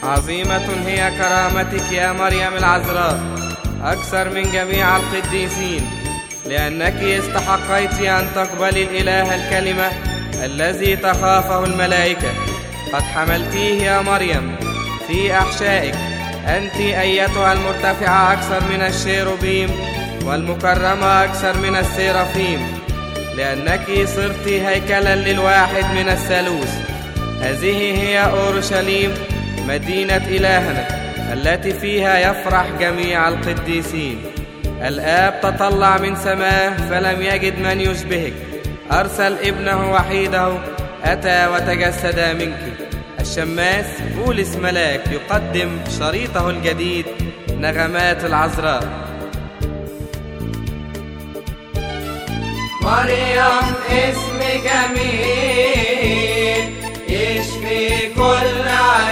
عظيمة هي كرامتك يا مريم العذراء أكثر من جميع القديسين لأنك استحقيت أن تقبلي الإله الكلمة الذي تخافه الملائكة قد حملتيه يا مريم في أحشائك أنت أيتها المرتفعة أكثر من الشيروبيم والمكرمة أكثر من السيرافيم لأنك صرت هيكلا للواحد من الثالوث هذه هي أورشليم مدينة إلهنا التي فيها يفرح جميع القديسين الآب تطلع من سماه فلم يجد من يشبهك أرسل ابنه وحيده أتى وتجسد منك الشماس بولس ملاك يقدم شريطه الجديد نغمات العذراء مريم اسم جميل يشفي كل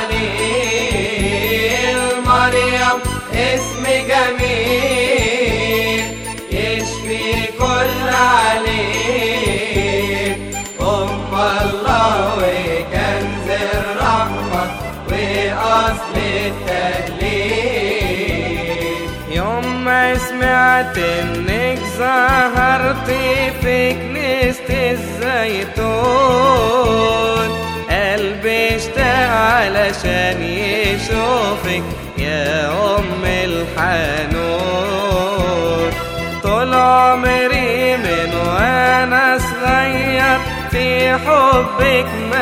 عليل مريم اسم جميل يشفي كل عليل أم الله وكنز الرحمة وأصل التهليل يوم ما سمعت انك ظهرتي في كنيسة الزيتون قلبي اشتاق علشان يشوفك يا ام الحنون طول عمري من وانا صغير في حبك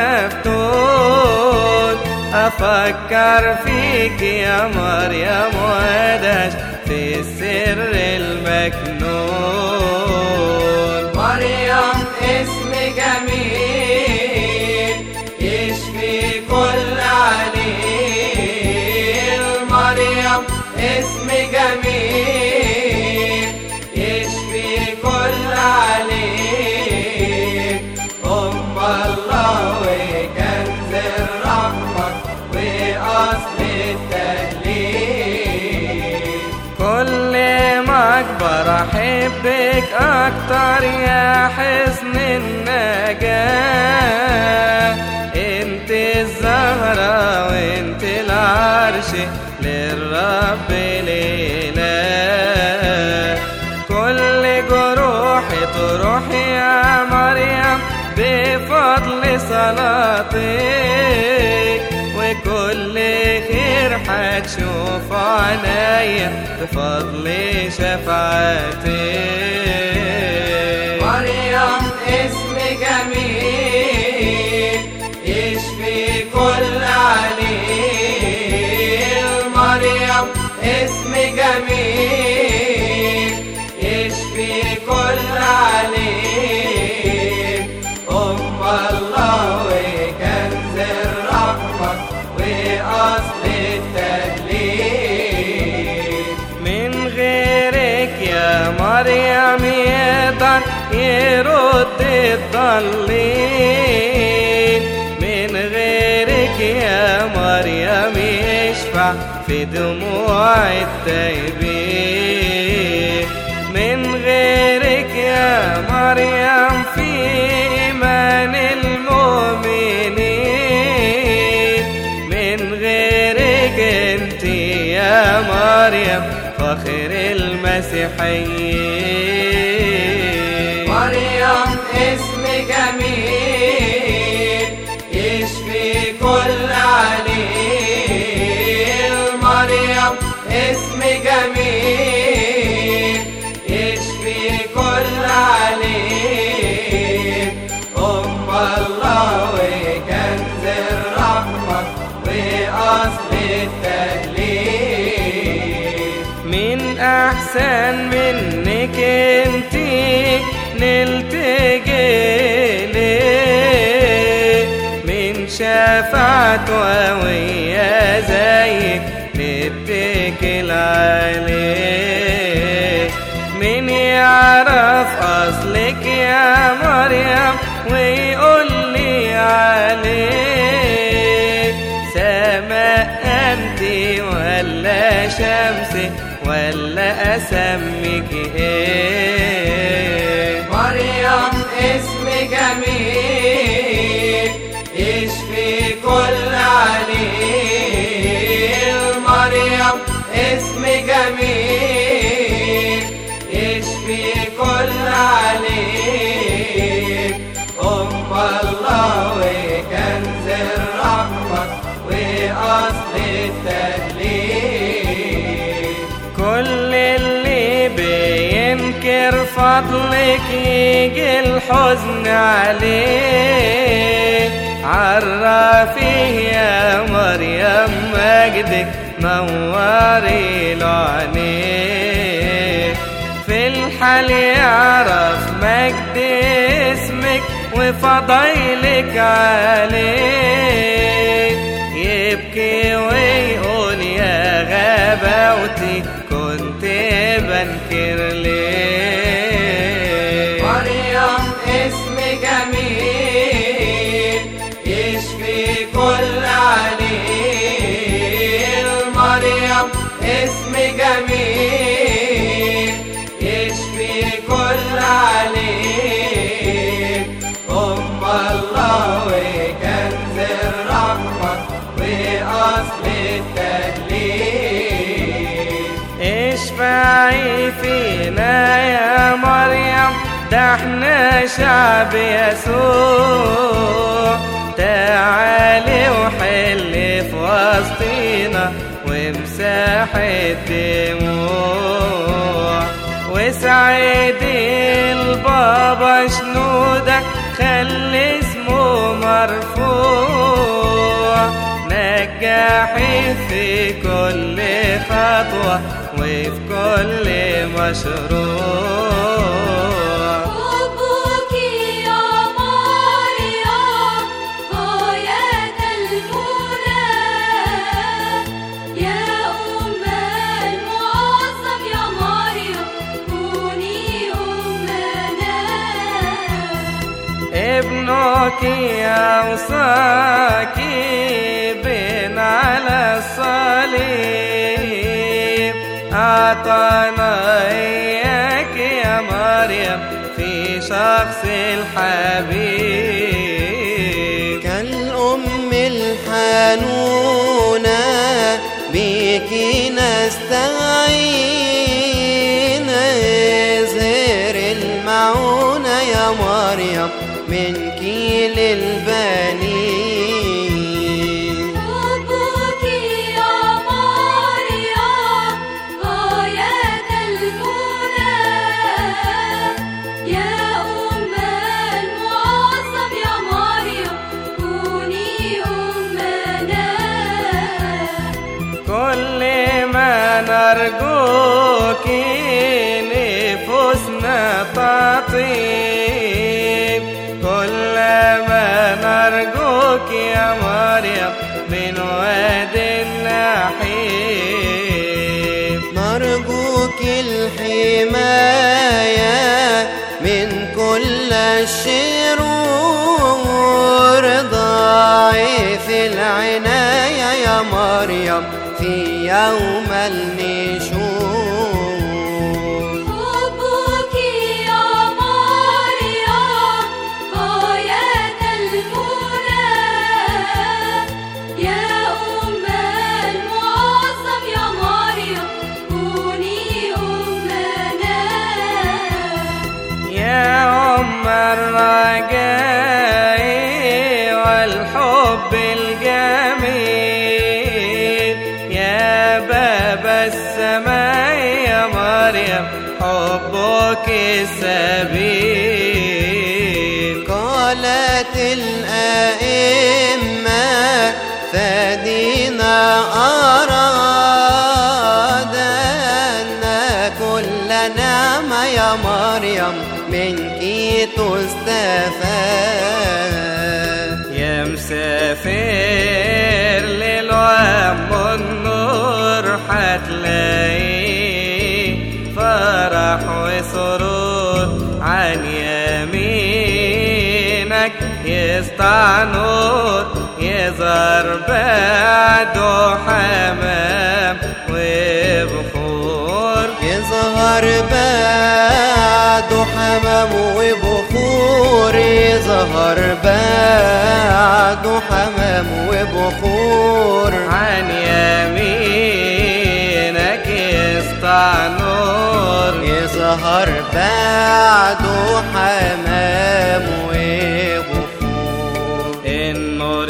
مفتون افكر فيك يا مريم وادهش في السر المكنون مريم اسم جميل يشفي كل عليل مريم اسم جميل يشفي كل عليل أم الله وكنز الرحمة وأصل التهليل كل ما اكبر احبك اكتر يا حزن النجاة انت الزهرة وانت العرش للرب الاله كل جروحي تروح يا مريم بفضل صلاتك وكل خير هتشوف عينيا بفضل شفاعتك مريم اسم جميل يشفي كل عليل مريم اسم جميل يشفي كل عليل أم الله وكنز الرحمة وأصل التهليل من غيرك يا مريم يقدر يرد الضالين من غيرك يا مريم يشفع في دموع التائبين من غيرك يا مريم في إيمان المؤمنين من غيرك انت يا مريم فخر المسيحيين مريم اسم جميل يشفي كل عليل مريم اسم جميل يشفي كل عليل أم الله وكنز الرحمة وأصل التهليل من احسن منك انتي نلتجي ليه من شفاعة ويا زيك نتكل عليه من يعرف اصلك يا مريم ويقول لي عليه سماء انت ولا شمس ولا اسمك ايه مريم اسم جميل يشفي كل عليل يجي الحزن عليه عرفيه يا مريم مجدك نوري له عينيه في الحال يعرف مجد اسمك وفضيلك عليه يبكي ويقول يا غباوتي كنت بنكر ليه مريم اسم جميل يشفي كل عليل مريم اسم جميل يشفي كل عليل أم الله وكنز الرحمة وأصل التدليل اشفعي فينا يا مريم ده احنا شعب يسوع تعالي وحلي في وسطينا وامسح الدموع وسعدي البابا شنودك خلي اسمه مرفوع نجحي في كل خطوة وفي كل مشروع حبك يا مريم غاية المنى يا أم المعظم يا مريم كوني أمنا ابنك أوصاك بين على الصليب أعطانا إياك يا مريم في شخص الحبيب كالأم الحنونة بك نستعين زهر المعونة يا مريم منك للبنين حبك يا مريم غاية المنى يا أم المعظم يا مريم كوني أمنا كل ما نرجوك نفوسنا تطيب كل ما نرجوك يا مريم من واد النحيب نرجوك الحماية من كل الشرور ضعيف العناية يا مريم في يوم النشور حبك يا مريم غاية المنى يا أم المعظم يا مريم كوني أمنا يا أم الرجاء والحب الجميل يا باب السماء يا مريم حبك السبيل قالت الأئمة فدينا أراد أن كل نعمة يا مريم منك تستفاد يا مسافر للوهم النور حتلاقي فرح وسرور عن يمينك يسطع نور يظهر بعده حمام وبخور يظهر بعد حمام وبخور يظهر بعد حمام وبخور عن يمينك يسطع نور يظهر بعد حمام وبخور النور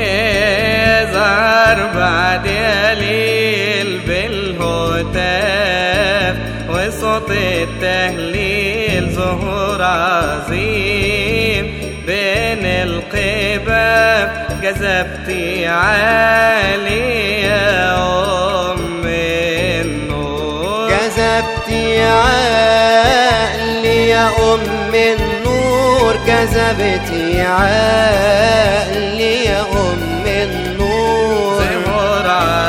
يظهر بعد قليل بالهتاف وصوت صوت التهليل ظهور عظيم بين القباب جذبتي عالي يا أم النور جذبتي عقلي يا أم النور جذبتي عقلي يا أم النور ظهور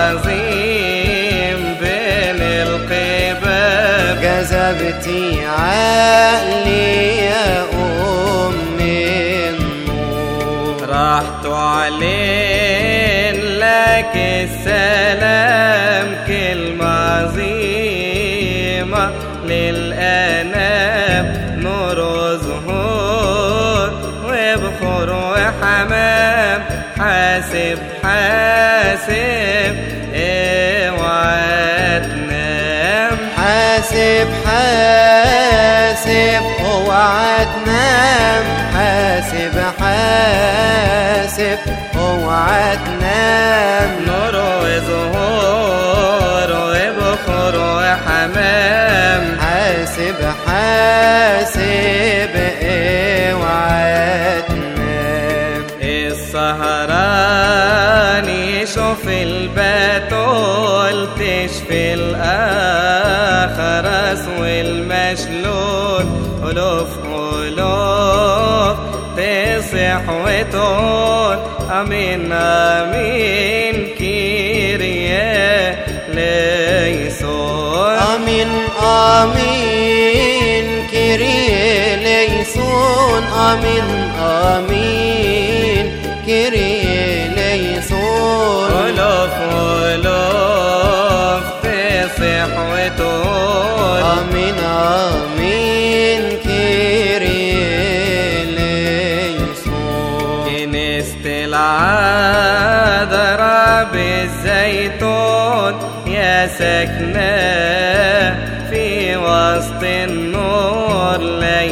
عظيم بين القباب جذبتي عقلي يا أم النور راح تعلن لك السلام كلمة عظيمة للأنام نور وزهور وبخور وحمام حاسب حاسب اوعى تنام حاسب حاسب اوعى تنام حاسب حاسب اوعى تنام نور وزهور وبخور وحمام حاسب حاسب اوعى تنام السهران يشوف البتول تشفي الأخرس والمشلول ألوف ألوف تصح وتقول أمين أمين كيريا ليسون امين امين كيري ليسون امين امين كيري ليسون ألوف ألوف تصح وتقول امين امين كيري ليسون كنيسة العذراء بالزيتون يا ساكنة في وسط النور لا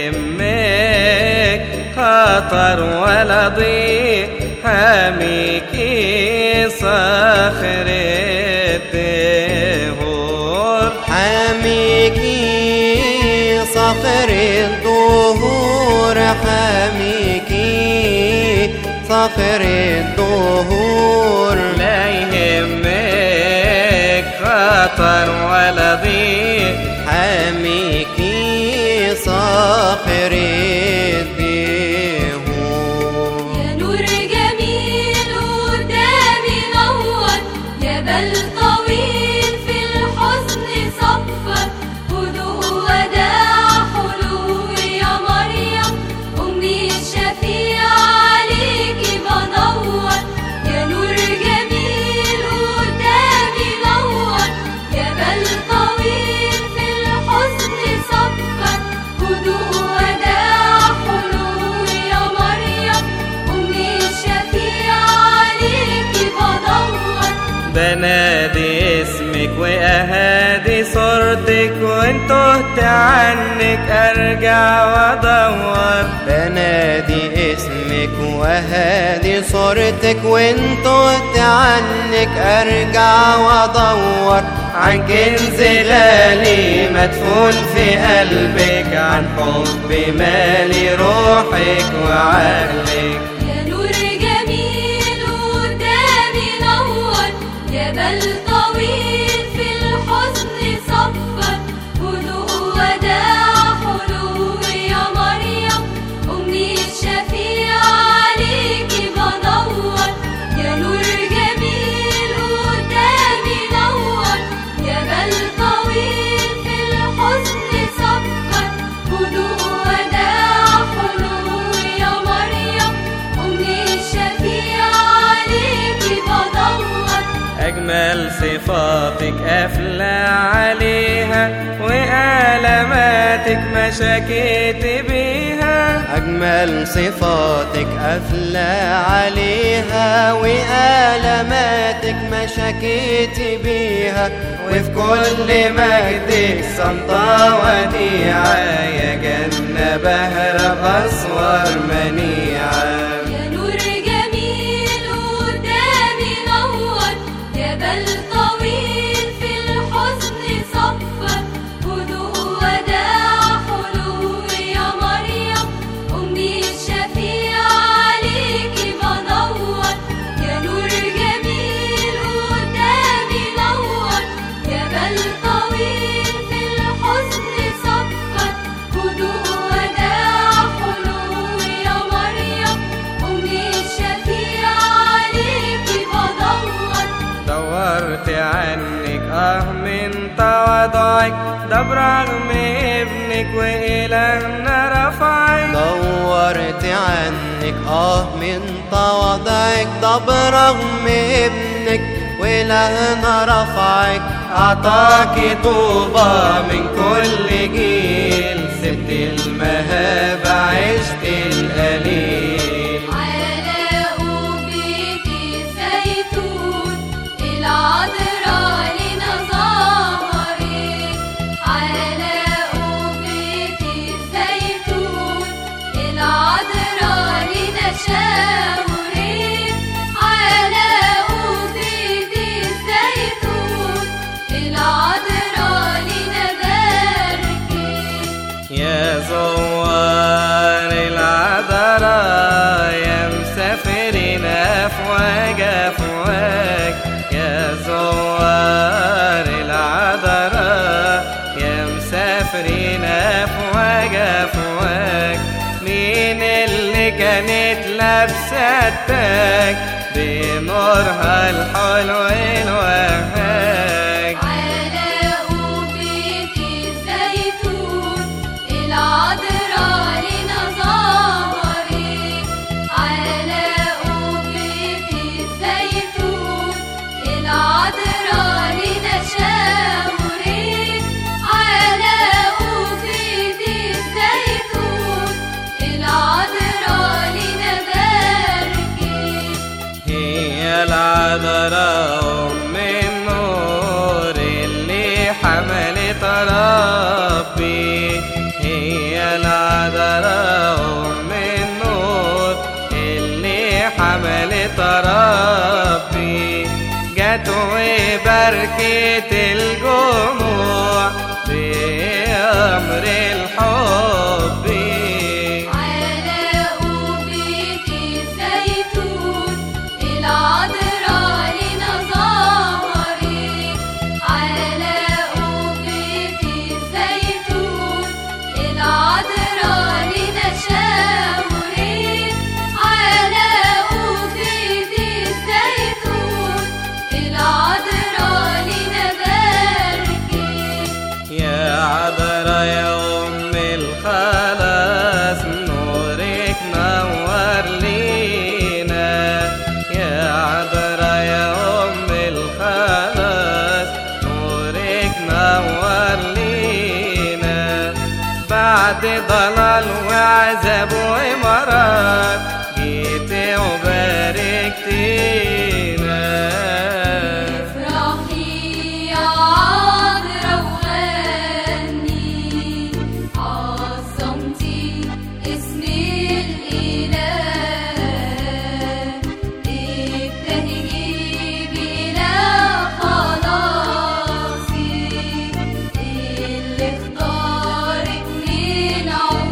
يهمك خطر ولا ضيق حاميكي صخر الدهور حاميكي صخر الدهور حاميكي صخر الدهور لا يهمك خطر ولا ضيق حاميكي صخر الدهور يا نور جميل قدامي نور يا بل طويل في الحزن صفر هدوء وداع حلو يا مريم أمي الشفيعة عليكي بدور يا نور جميل قدامي نور يا بل طويل في الحزن صفر هدوء وداع حلو يا مريم أمي الشفيعة عليكي بدور بنادي اسمك واهادي صورتك وان تهت عنك ارجع وادور بنادي اسمك وهادي صورتك وان تهت عنك ارجع وادور عن كنز غالي مدفون في قلبك عن حب مالي روحك وعقلك يا نور جميل قدامي نور يا بل طويل في الحزن صفر هدوء وداع حلو يا مريم أمي الشفيعة عليكي بدور يا نور جميل قدامي نور يا بل طويل في الحزن صفر هدوء وداع حلو يا مريم أمي الشفيعة عليكي بدور أجمل صفاتك أفلى عليها وآلاماتك ما شكيت بيها أجمل صفاتك أفلى عليها وآلاماتك ما شكيت بيها وفي كل مجدك صمتة وديعة يا جنة بهرة بأسوار منيعة يا نور جميل قدامي نور يا بل طويل في الحزن صفر هدوء طوعك ده برغم ابنك وإلهنا رفعك دورت عنك اه من تواضعك ده برغم ابنك ولهنا رفعك أعطاك طوبى من كل جيل سبت المهابة عشت القليل على قبة الزيتون العذراء لنا ظهرت على قبة الزيتون العذراء لنا شاورت على قبة الزيتون العذراء لنا باركت يا زوار العذراء يا مسافرين أفواج أفواج يا زوار العذراء يا مسافرين أفواج أفواج مين اللي كانت لابسة التاج بنورها الحلو الوهاج على قبة الزيتون العذراء لنا ظهرت على قبة الزيتون العذراء لنا شاورت على قبة الزيتون العذراء لنا باركت هي العذراء أم النور اللي حملت ربي هي العذراء أم النور اللي حملت ربي جت وبركت الجموع بأمر الحب على قبة الزيتون العذراء لنا ظهرت على قبة الزيتون العذراء لنا شاورت على قبة الزيتون العذراء لنا باركت يا عذرا يا أم الخلاص نورك نور لينا يا عذرا يا أم الخلاص نورك نور لينا بعد ضلال وعذاب ومرض جيت وباركتينا افرحي يا عذرا وغني عظمتي اسم الإله ابتهجي بإله خلاصي اللي اختارك من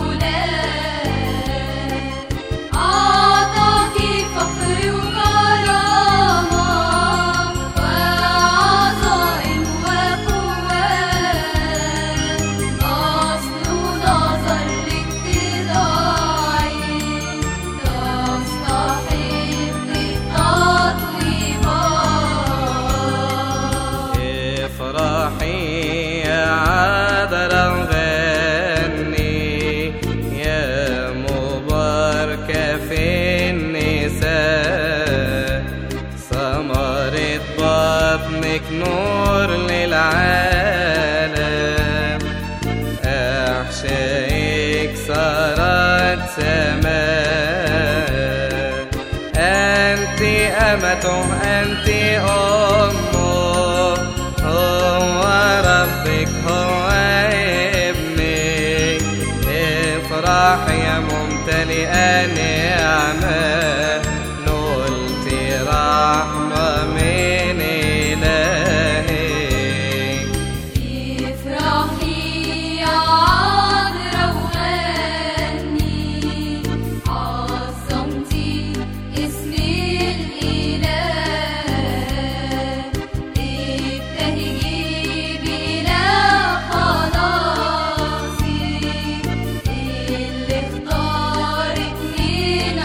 علاه أعطاكي فخر وكرامة وعظائم وقوات أصل نظر لاتضاعي تستحق التطويبات افرحي يا عذرا وغني يا مباركة في النساء ثمرة بطنك نور للعالم أحشائك صارت سماء أنت أمته أنت أمه هو ربك هو ابنك افرح يا ممتلئة نعمة نلت رحمة من إلهك افرحي يا عذرا وغني عظمتي اسم الإله ابتهجي بإله خلاصي اللي اختارك من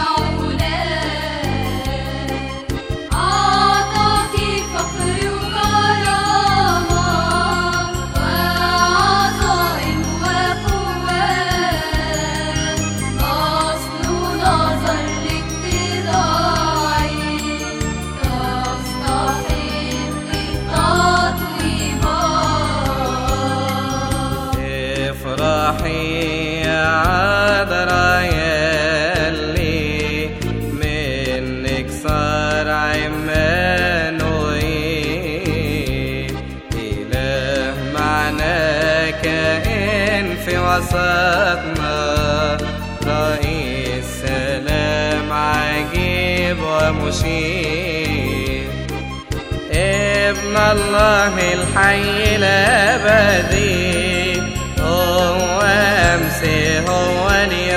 ومشير ابن الله الحي الأبدي هو أمس هو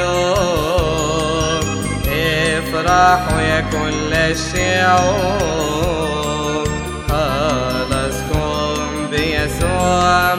اليوم افرحوا يا كل الشعوب خلصكم بيسوع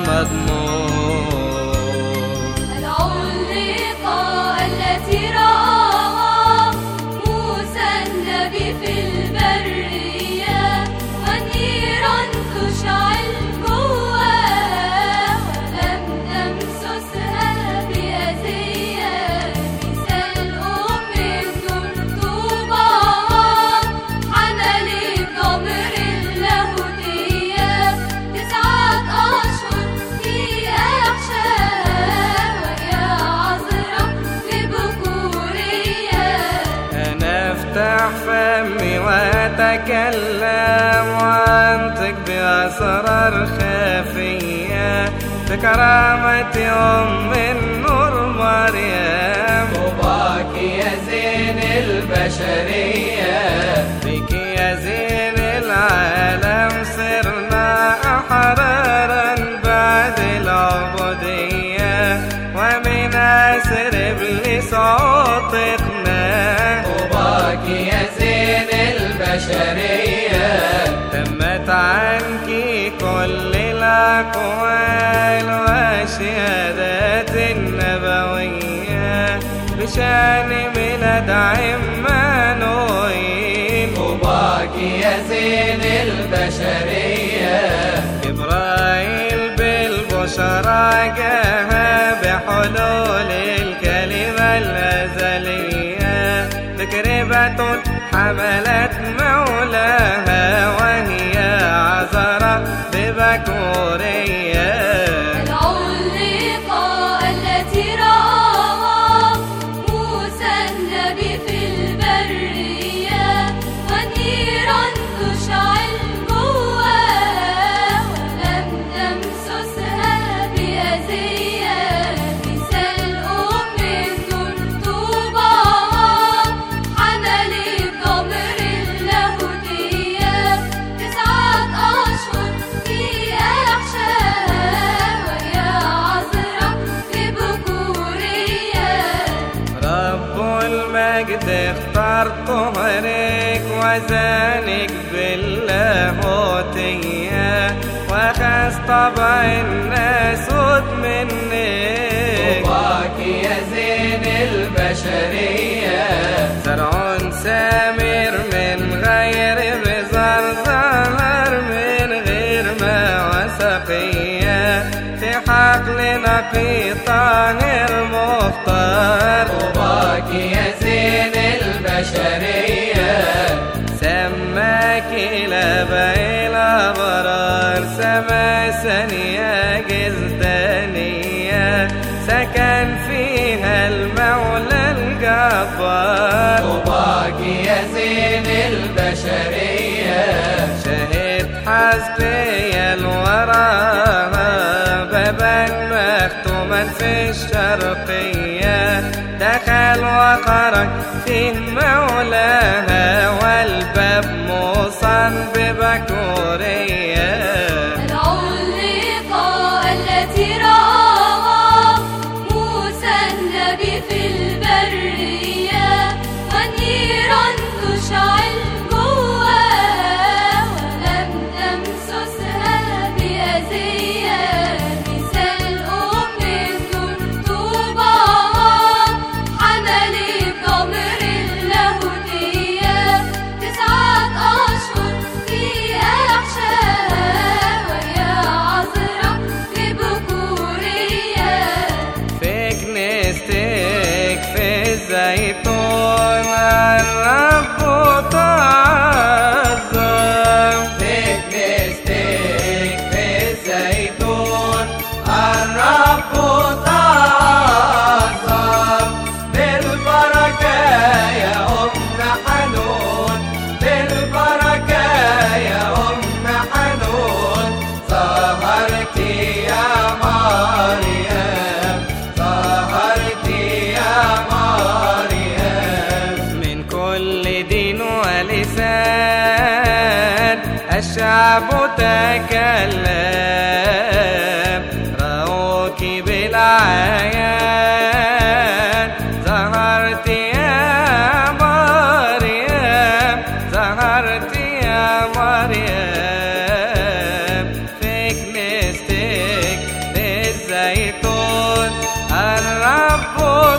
مضمون العلقة التي رآها موسى النبي في البرية ونيرا تشعل جواها ولم تمسسها بأذية مثال أم النور طوباها حملت ضمر اللاهوتية تسعة أشهر في أحشاها وهي عذراء ببكورية أنا أفتح فمي وأتكلم وأنطق بأسرار خفية بكرامة أم النور مريم طوباك يا زين البشرية بك يا زين العالم صرنا أحرارا بعد العبودية ومن أسر إبليس عتقنا طوباك يا زين البشرية تمت عنك كل الأقوال والشهادات النبوية بشان ميلاد عمانوئيل طوباك يا زين البشرية جبرائيل بالبشرى جاها بحلول الكلمة الأزلية تكربة حملت مولاها وهي عذرة ببكورية العلقة التي رآها موسى النبي في البرية ونيرا تشعل جواها ولم تمسسها بأذية مثال أم النور طوباها حملت ضمر اللاهوتية تسعة أشهر في أحشاها وهي عذراء ببكورية رب المجد اختار طهرك وزانك باللاهوتية وخاس طبع الناسوت منك طوباك يا زين البشرية زرع سامر من غير بزر ظهر من غير ما وسقية في حقل نقي طاهر مختار طوباك يا زين البشرية سماك إلى بين الأبرار سما سنية جزدانية سكن فيها المولى الجبار طوباك يا زين البشرية شهد حسبي الوراها بابا مختوما في الشرقية دخل وخرج فيه مولاها والباب موصى ببكورية العلقة التي رآها موسى النبي في البرية ونيرا تشعل جواها ولم تمسسها بأذية مثال أم النور طوباها حملت ضمر اللاهوتية تسعة أشهر في أحشاها وهي عذراء ببكورية في كنيستك في الزيتون الرب الشعب تكلم رأوك بالعيان ظهرت يا مريم ظهرت يا مريم في كنيستك بالزيتون الرب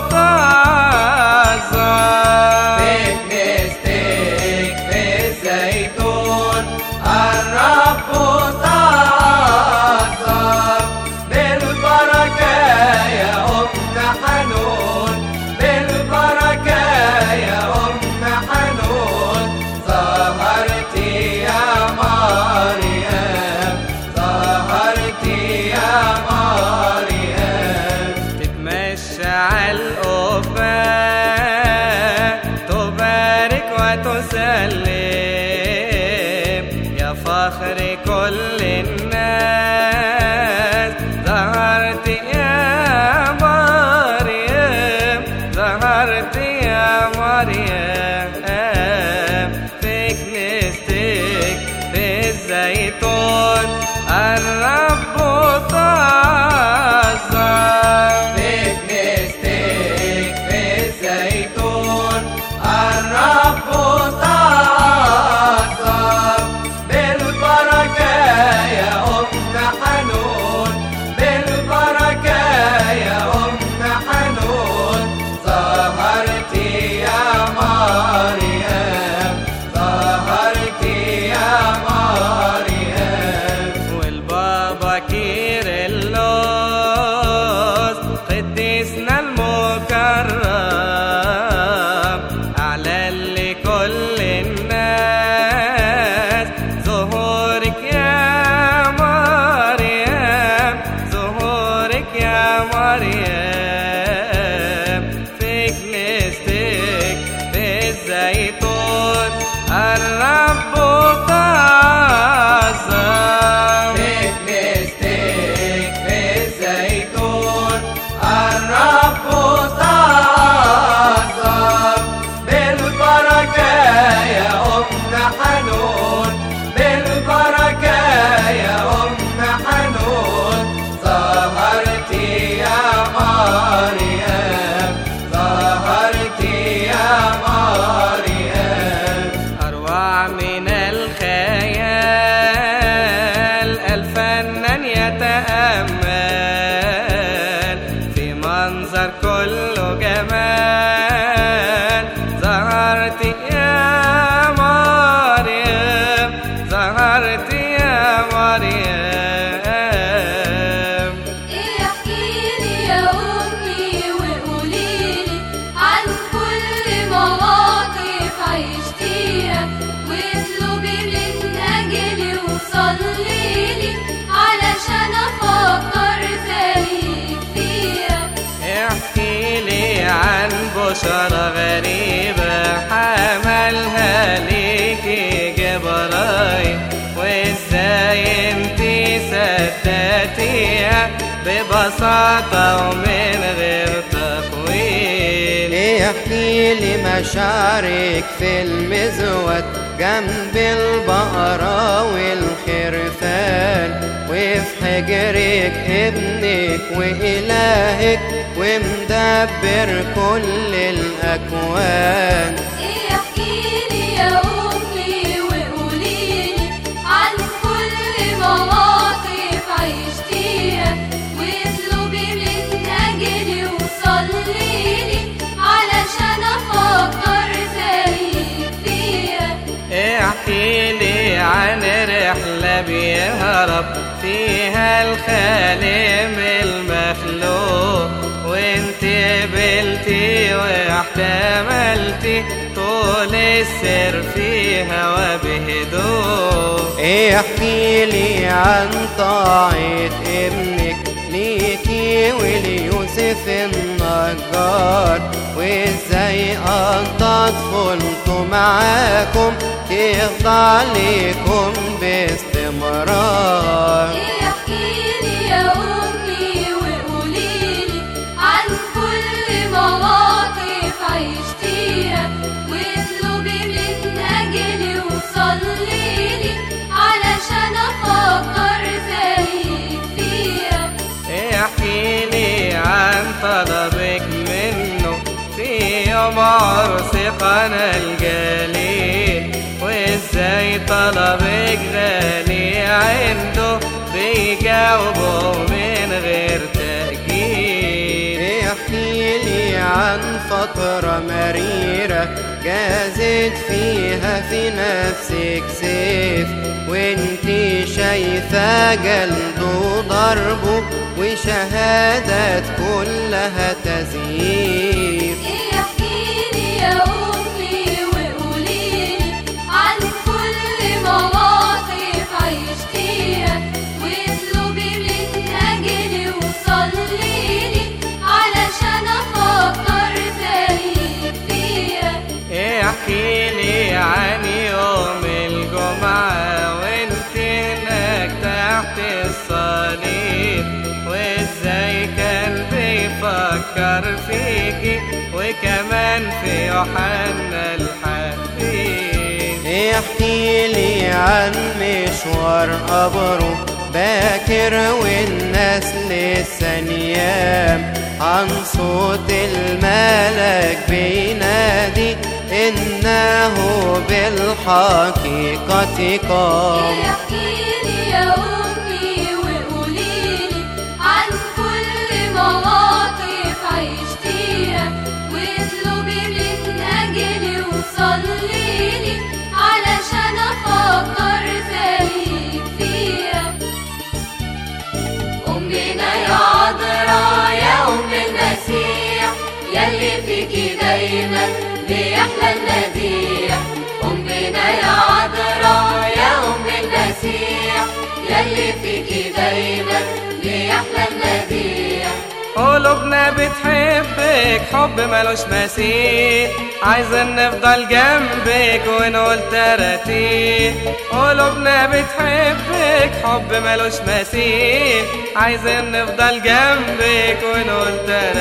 تعظم في كنيستك في الزيتون الرب تعظم بالبركة يا أم حنون بالبركة يا أم حنون ظهرت يا مريم ظهرت يا مريم تتمشى على القبة تبارك وتسلم يا فخر كل الناس ظهرت يا مريم ظهرت يا مريم في كنيستك في الزيتون الرب تعظم في كنيستك في الزيتون الرب تعظم بالبركة يا أم حنون بالبركة يا أم حنون ظهرت يا مريم ظهرت يا مريم والبابا كيرلس قديسنا المكرم أعلن لكل الناس ظهورك يا مريم ظهورك يا مريم في كنيستك في الزيتون الرب تعظم في كنيستك في الزيتون الرب تعظم بالبركة يا أم حنون بالبركة يا أم حنون ظهرت يا مريم ظهرت يا مريم أروع من الخيال الفنان يتأمل في منظر كله جمال ظهرت يا مريم ظهرت يا مريم احكيلي يا أمي وقوليلي عن كل مواقف عشتيها واطلبي من أجلي وصليلي علشان أفكر زيك فيها احكي لي عن بشرى غريبة حملها ليكي جبراي وازاي انتي صدقتيها ببساطة ومن غير تقويل احكي لي مشاعرك في المزود جنب البقرة والخرفان وفي حجرك ابنك وإلهك ومدبر كل الأكوان احكيلي يا أمي وقوليلي عن كل مواقف عشتيها واطلبي من أجلي وصليلي علشان أفكر زيك فيها احكي لي عن رحلة بيهرب فيها الخالق المخلوق وانت قبلتي واحتملتي طول السر فيها وبهدوء احكي لي عن طاعة ابنك ليكي وليوسف النجار وازاي قضى طفولته معاكم تخضع ليكم باستمرار احكيلي يا أمي وقوليلي عن كل مواقف عشتيها واطلبي من أجلي وصليلي علشان عاشقنا الجليل وازاي طلبك غالي عنده بيجاوبه من غير تأجيل احكي لي عن فترة مريرة جازت فيها في نفسك سيف وانتي شايفة جلده ضربه وشهادات كلها تزييف احكيلي يا أمي وقوليلي عن كل مواقف عشتيها واطلبي من أجلي وصليلي علشان أفكر زيك فيها احكي لي عن يوم الجمعة وانت هناك تحت الصليب وازاي كان بيفكر فيكي وكمان في يوحنا الحبيب احكي لي عن مشوار قبره باكر والناس لسه نيام عن صوت الملك بينادي إنه بالحقيقة قام احكيلي يا أمي وقوليلي عن كل مواقف عشتيها واطلبي من أجلي وصليلي علشان أفكر زيك فيها أمنا يا عذراء يا أم المسيح يلي فيكي دايما بيحلى المديح أمنا يا عذراء يا أم المسيح يلي فيكي دايما بيحلى المديح قلوبنا بتحبك حب ملوش مثيل عايزين نفضل جنبك ونقول تراتيل قلوبنا بتحبك حب ملوش مثيل عايزين نفضل جنبك ونقول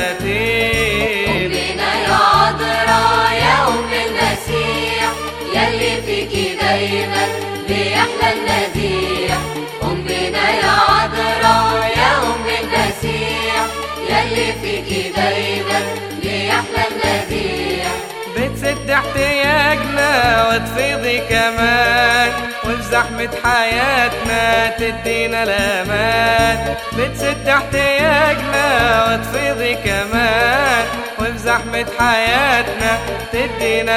تراتيل أمنا يا عذراء يا أم المسيح يلي فيكي دايما بيحلى المديح أمنا يا عذراء يا أم المسيح يلي فيكي دايما بيحلى المديح بتسد احتياجنا وتفيضي كمان وفي زحمة حياتنا تدينا الأمان بتسد احتياجنا وتفيضي كمان وفي زحمة حياتنا تدينا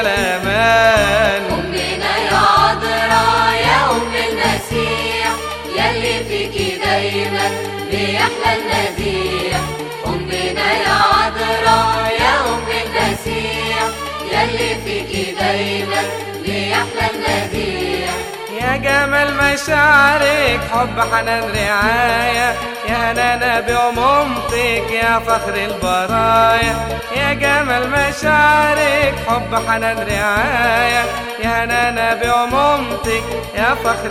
الأمان أمنا يا عذراء يا أم المسيح يلي فيكي دايما بيحلى المديح أمنا يا عذراء يا أم المسيح يلي فيكي دايما بيحلى المديح يا جمال مشاعرك حب حنان رعاية يا هنانا بأمومتك يا فخر البرايا يا جمال مشاعرك حب حنان رعاية يا هنانا بأمومتك يا فخر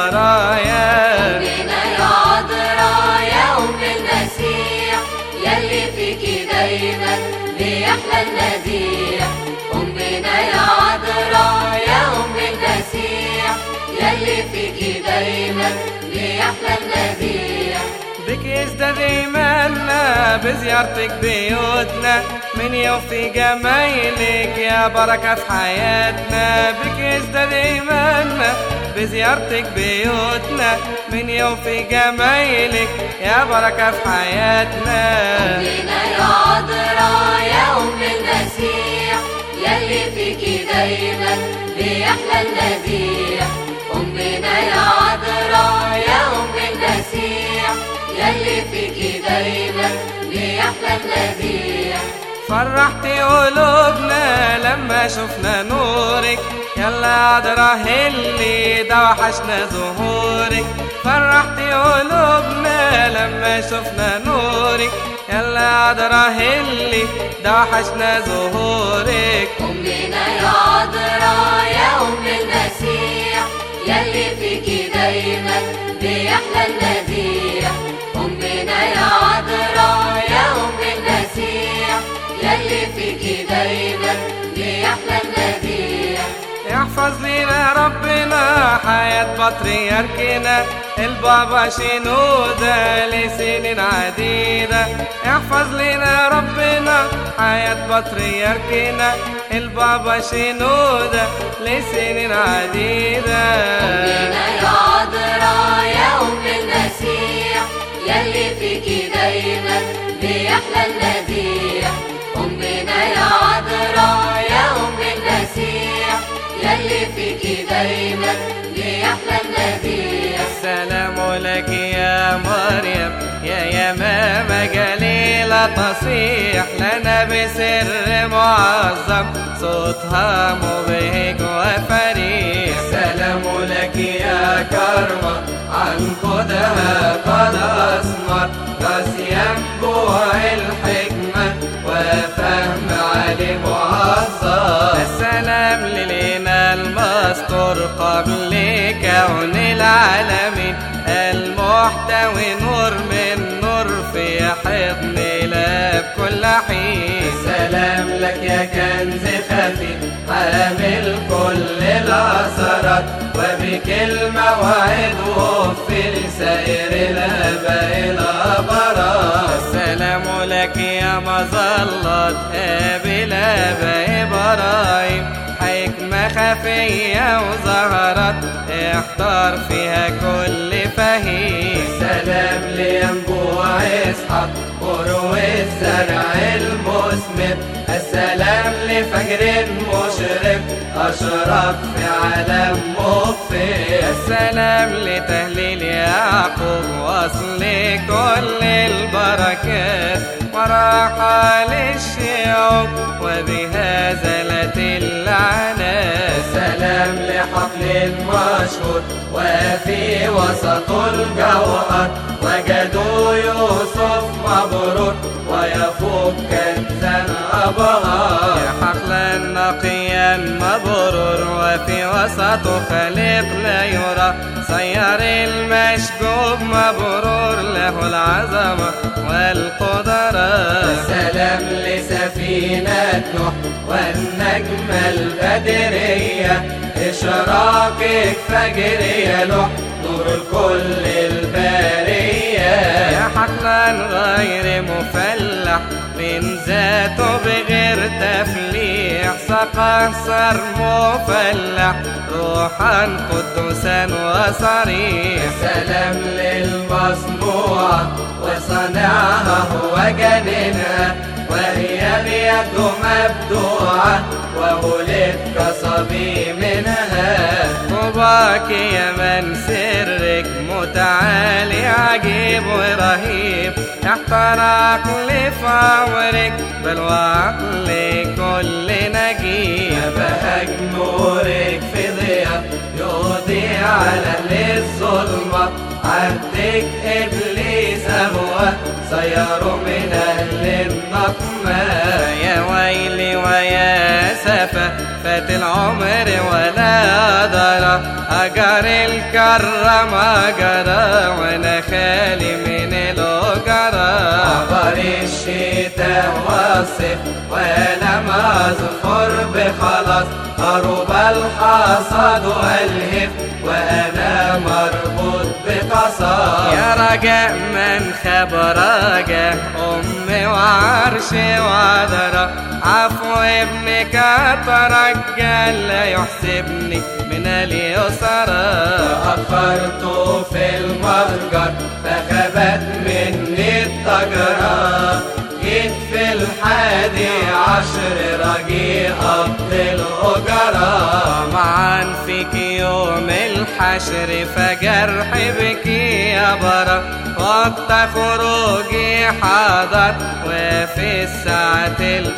البرايا أمنا يا عذراء يا أم المسيح يلي فيكي دايما بيحلى المديح أمنا يا عذراء يا أم المسيح يلي فيكي دايما بيحلى المديح بك يزداد إيماننا بزيارتك بيوتنا من يوفي جمايلك يا بركة في حياتنا بك يزداد إيماننا بزيارتك بيوتنا من يوفي جمايلك يا بركة في حياتنا أمنا يا عذراء يا أم المسيح يلي فيكي دايما بيحلى المديح أمنا يا عذراء يا أم المسيح يلي فيكي دايما بيحلى المديح فرحتي قلوبنا لما شفنا نورك يلا عذرا اللي ده وحشنا ظهورك فرحتي قلوبنا لما شفنا نورك يلا عذرا اللي ده وحشنا ظهورك أمنا يا عذراء يا أم المسيح يلي فيكي دايما بيحلى المديح أمنا يا عذراء يا أم المسيح يلي فيكي دايما بيحلى المديح احفظ لنا ربنا حياة بطريركنا البابا شنودة لسنين عديدة احفظ لنا ربنا حياة بطريركنا البابا شنودة لسنين عديدة أمنا يا عذراء يا أم المسيح يلي فيكي دايما بيحلى المديح أمنا يا عذراء يا أم المسيح يلي فيكي دايما بيحلى المديح السلام لك يا مريم يا يمامة جليلة تصيح لنا بسر معظم صوتها مبهج وفريح سلام لك يا كرمة عن خدها قد أسمر راس ينبوع الحكمة وفهم علي معظم السلام للينا المستور قبل كون العالمين المحتوي نور من نور في حضن الاب كل حين سلام لك يا كنز خفي حامل كل الأسرات وبك الموعد وفي سائر الآباء الأبرار السلام لك يا مظلة أبي الآباء إبراهيم حكمة خفية وظهرت احتار فيها كل فهيم سلام لينبوع إسحاق قروي الزرع المثمر السلام لفجر مشرق أشرق في عالم مغفر السلام لتهليل يعقوب وصل كل البركات وراحة للشعوب وبها زلت اللعنات سلام لحقل مشهور وفي وسط الجوهر وجدوا يوسف مبرور ويفوق كنزا أبهار يا حقلا نقيا مبرور وفي وسط خليق لا يرى سير المشكوب مبرور له العظمة والقدرة سلام لسفينة نوح والنجمة البدرية إشراقك فجرية نوح نور الكل البارية يا حقلا غير مفلح من ذاته بغير تفليح سقى صار مفلح روحا قدوسا وصريح سلام للمصنوع وصنعها هو جنينها وهي بيده مبدوعة وولد كصبي منها طوباك يا من سرك متعالي عجيب ورهيب يحتار عقلي في عمرك بل وعقل كل نجيب بهج نورك في ضياء يضيء على الظلمة عبدك إبليس أبوه صيروا من أهل النقمة يا ويلي ويا سفة فات العمر ولا درى أجر الكرم أجرى وأنا خالي من الأجرى عبر الشتاء والصيف ولم أظفر بخلاص قرب الحصاد والهف وأنا مربوط بقصاص يا رجاء من خاب رجاء أمي وعرش وعذرة عفو ابنك أترجى لا يحسبني من اليسرى تأخرت في المتجر فخبت مني التجرة جيت في الحادي عشر رجيء قبض الأجرة معا فيك يوم الحشر فجرح بك يا برا وقت خروجي حاضر وفي الساعة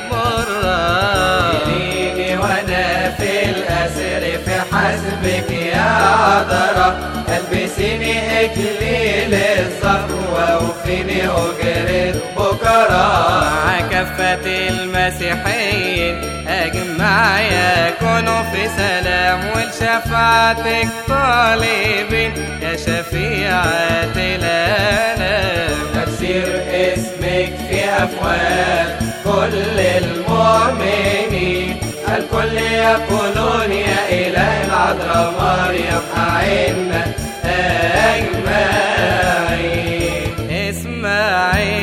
المرة يريني وانا في الأسر في حسبك يا عذرة البسيني اكليل الصفوة وفيني أجرة بكرة مع كافة المسيحيين أجمع يكونوا في سلام ولشفاعتك طالبين يا شفيعة الأنام تفسير اسمك في أفواه كل المؤمنين الكل يقولون يا إله العذراء مريم أعنا أجمعين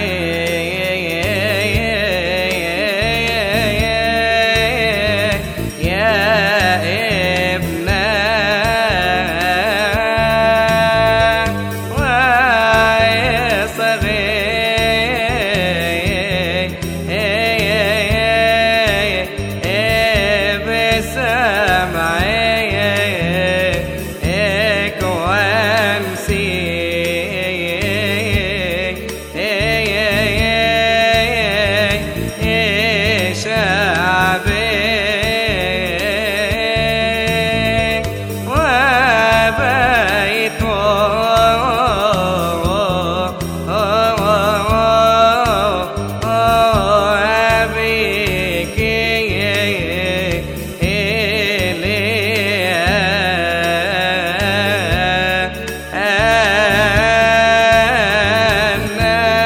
اسمعي يا ابنا بسمعك وامسي شعبك وبيته أبيك أن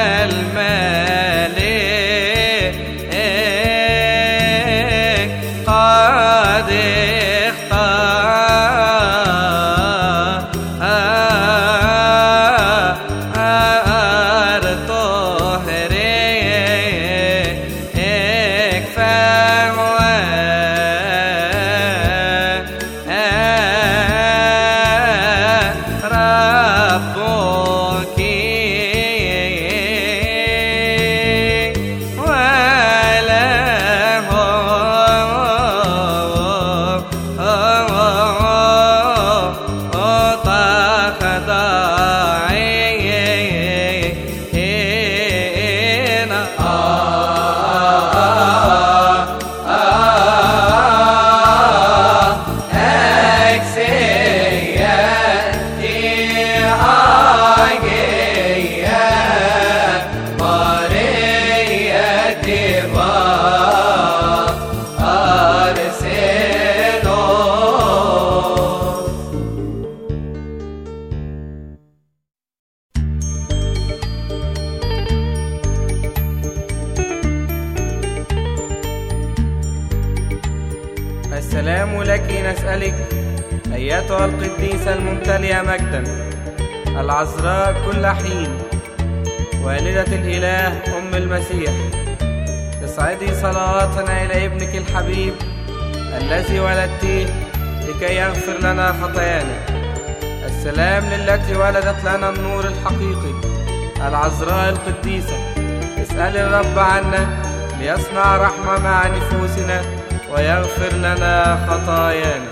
الملك قد اختار طهرك فهو ربك وله تخضعين السلام لك نسألك أيتها القديسة الممتلئة مجدا العذراء كل حين والدة الإله أم المسيح اصعدي صلواتنا إلى ابنك الحبيب الذي ولدتيه لكي يغفر لنا خطايانا السلام للتي ولدت لنا النور الحقيقي العذراء القديسة اسألي الرب عنا ليصنع رحمة مع نفوسنا ويغفر لنا خطايانا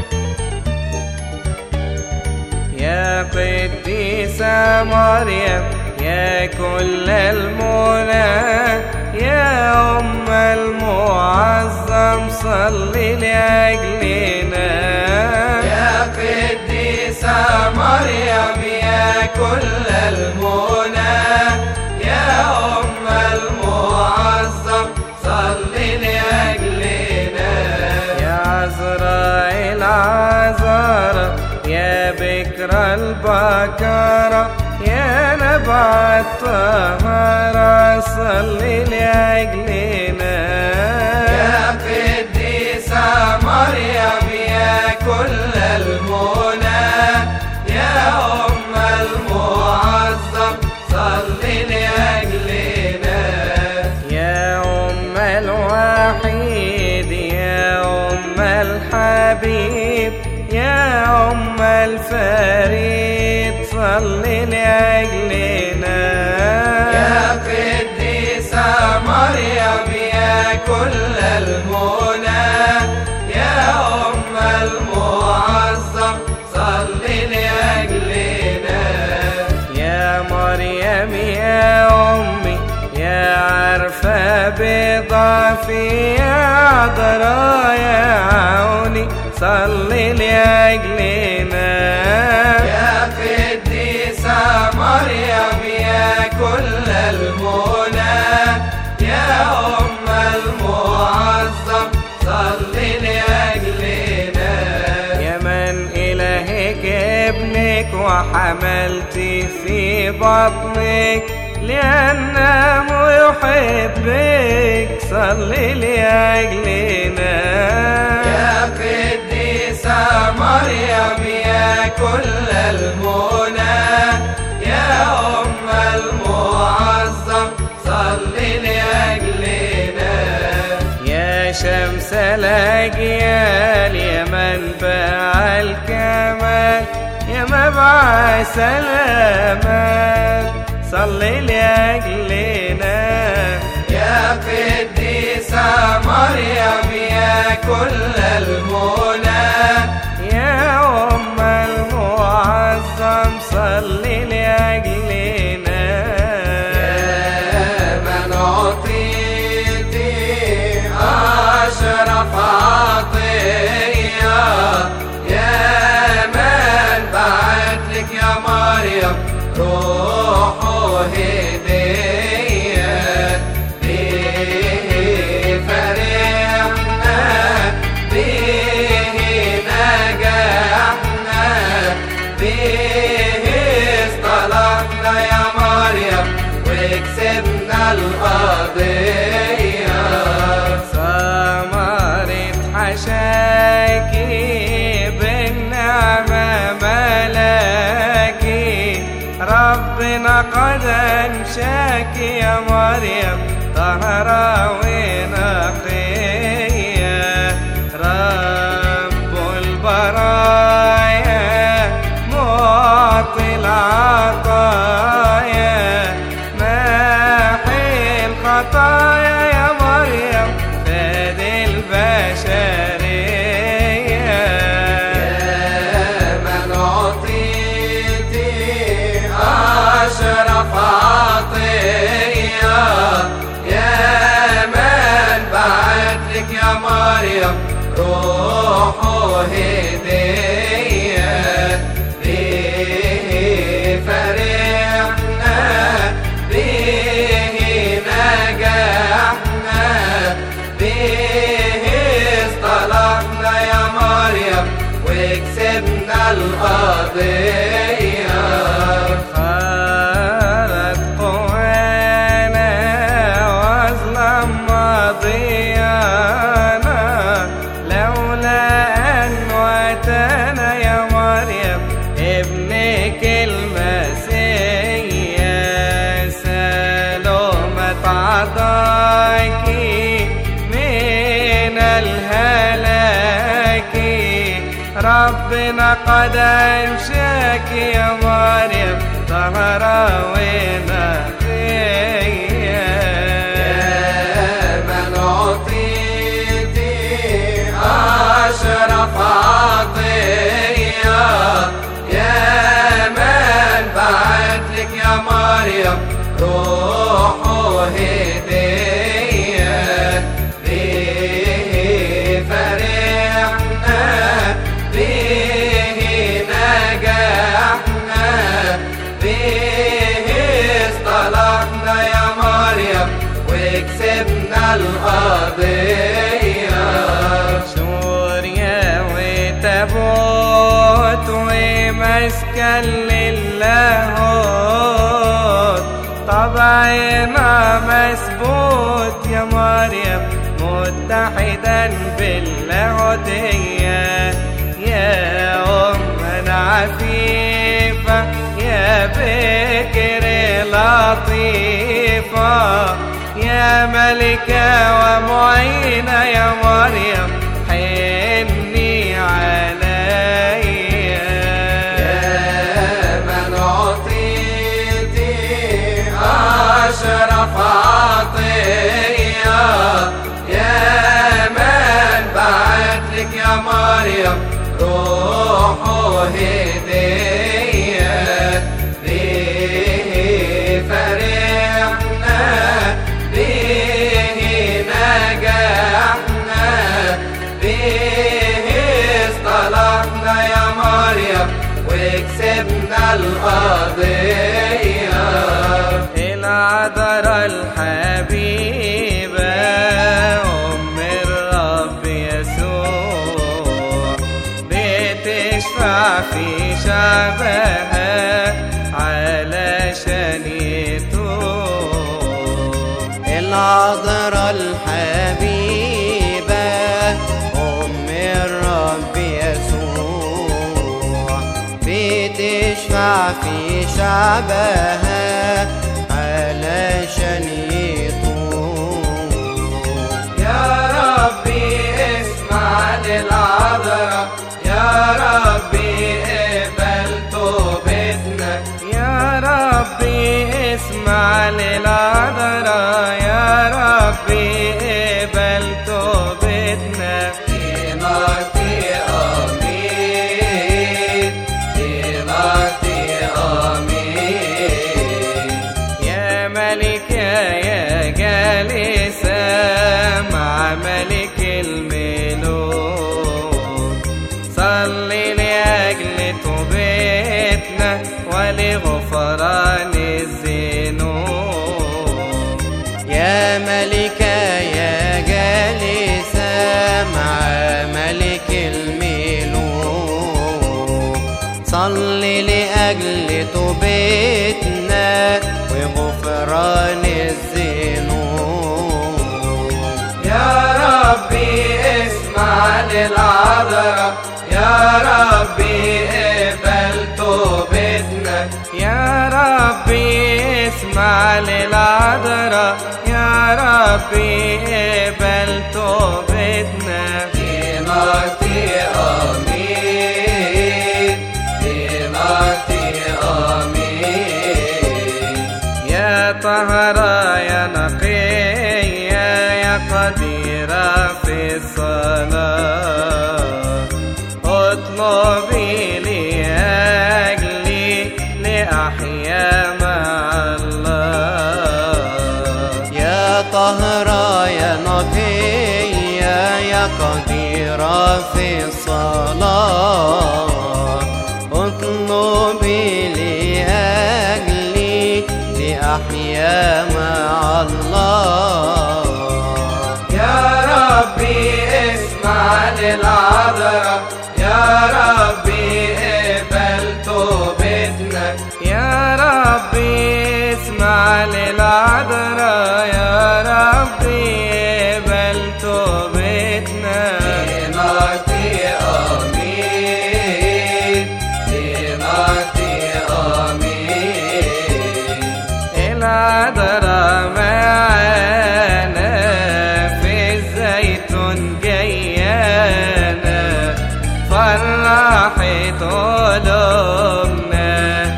يا قديسة مريم يا كل المنى يا أم المعظم صلي لأجلنا يا قديسة مريم يا كل المنى يا أم المعظم صلي لأجلنا يا عذراء العذراء يا بكر البكرة يا نبع الطهارة صلي لأجلنا يا قديسة مريم يا كل المنى يا أم المعظم صلي لأجلنا يا أم الوحيد يا أم الحبيب يا أم الفريد صلي لأجلنا يا قديسة مريم يا كل المنى يا أم المعظم صلي لأجلنا يا مريم يا أمي يا عارفة بضعفي يا عذراء يا عوني صلي لأجلنا يا قديسة مريم يا كل المنى يا أم المعظم صلي لأجلنا يا من إلهك ابنك وحملت في بطنك لأن يحبك صلي لأجلنا يا قديسة مريم يا كل المنى يا أم المعظم صلي لأجلنا يا شمس الأجيال يا منبع الكمال يا مبعث الأمان صلي لأجلنا يا قديسة مريم يا كل المنى يا أم المعظم صلي لأجلنا يا من عطيتي أشرف عطية يا من بعت لك يا مريم روح وهدية به فرحنا به نجحنا به اصطلحنا يا مريم وكسبنا القضية ثمرة حشاكي بالنعمة ملاكي ربنا قد أنشاكي يا مريم طهرة ونقية رب البرايا معطي العطايا ماحي الخطايا يا مريم فاد البشرية يا من عطيتي أشرف عطية يا من بعت لك يا مريم روح وهدية به فرحنا به نجحنا به اصطلحنا يا مريم وكسبنا القضية خالت قوانا واظلم ماضيانا لولا أن واتانا يا مريم ابنك المسيح سلامة عطاكي من الهلاك ربنا قد أنشاك يا مريم طهرة ونقية يا من عطيتي أشرف عطية يا من بعت لك يا مريم روح وهدية به فرحنا به نجحنا به اصطلحنا يا مريم وكسبنا القضية سوريا وتابوت ومسكن للاهوت طبعنا مسبوط يا مريم متحدا باللاهوتية يا أمنا عفيفة يا بكر لطيفة يا ملكة ومعينة يا مريم حني عليا يا من عطيتي أشرف عطية يا من بعت لك يا مريم روح وهدية به فرحنا به نجحنا به اصطلحنا يا مريم وكسبنا القضية العذراء الحبيبة أم الرب يسوع بتشفع في شعبها علشان يتوب في شعبها علشان يطوب يا ربي اسمع للعذراء يا ربي اقبل توبتنا يا ربي اسمع للعذراء يا ربي اقبل توبتنا دينارتي آمين دينارتي آمين يا ملكة يا جالسة مع ملك الملوك صلي لأجل توبتنا ولغفران الذنوب يا ملكة يا جالسة مع ملك الملوك صلي لأجل توبتنا وغفران الذنوب يا ربي اسمع للعذراء يا ربي اقبل توبتنا يا ربي اسمع للعذراء يا ربي اقبل توبتنا دينارتي آمين دينارتي آمين يا طهرة يا نقية يا قديرة في الصلاة اطلبي لي أجلي لأحيا مع الله يا طهرة يا نقية يا قديرة في الصلاة اطلبي لأجلي لأحيا مع الله يا ربي اسمع للعذراء يا ربي اقبل توبتنا يا ربي اسمع للعذراء يا ربي اقبل توبتنا دينارتي آمين دينارتي آمين العذراء معانا في الزيتون جيانا فرحت قلوبنا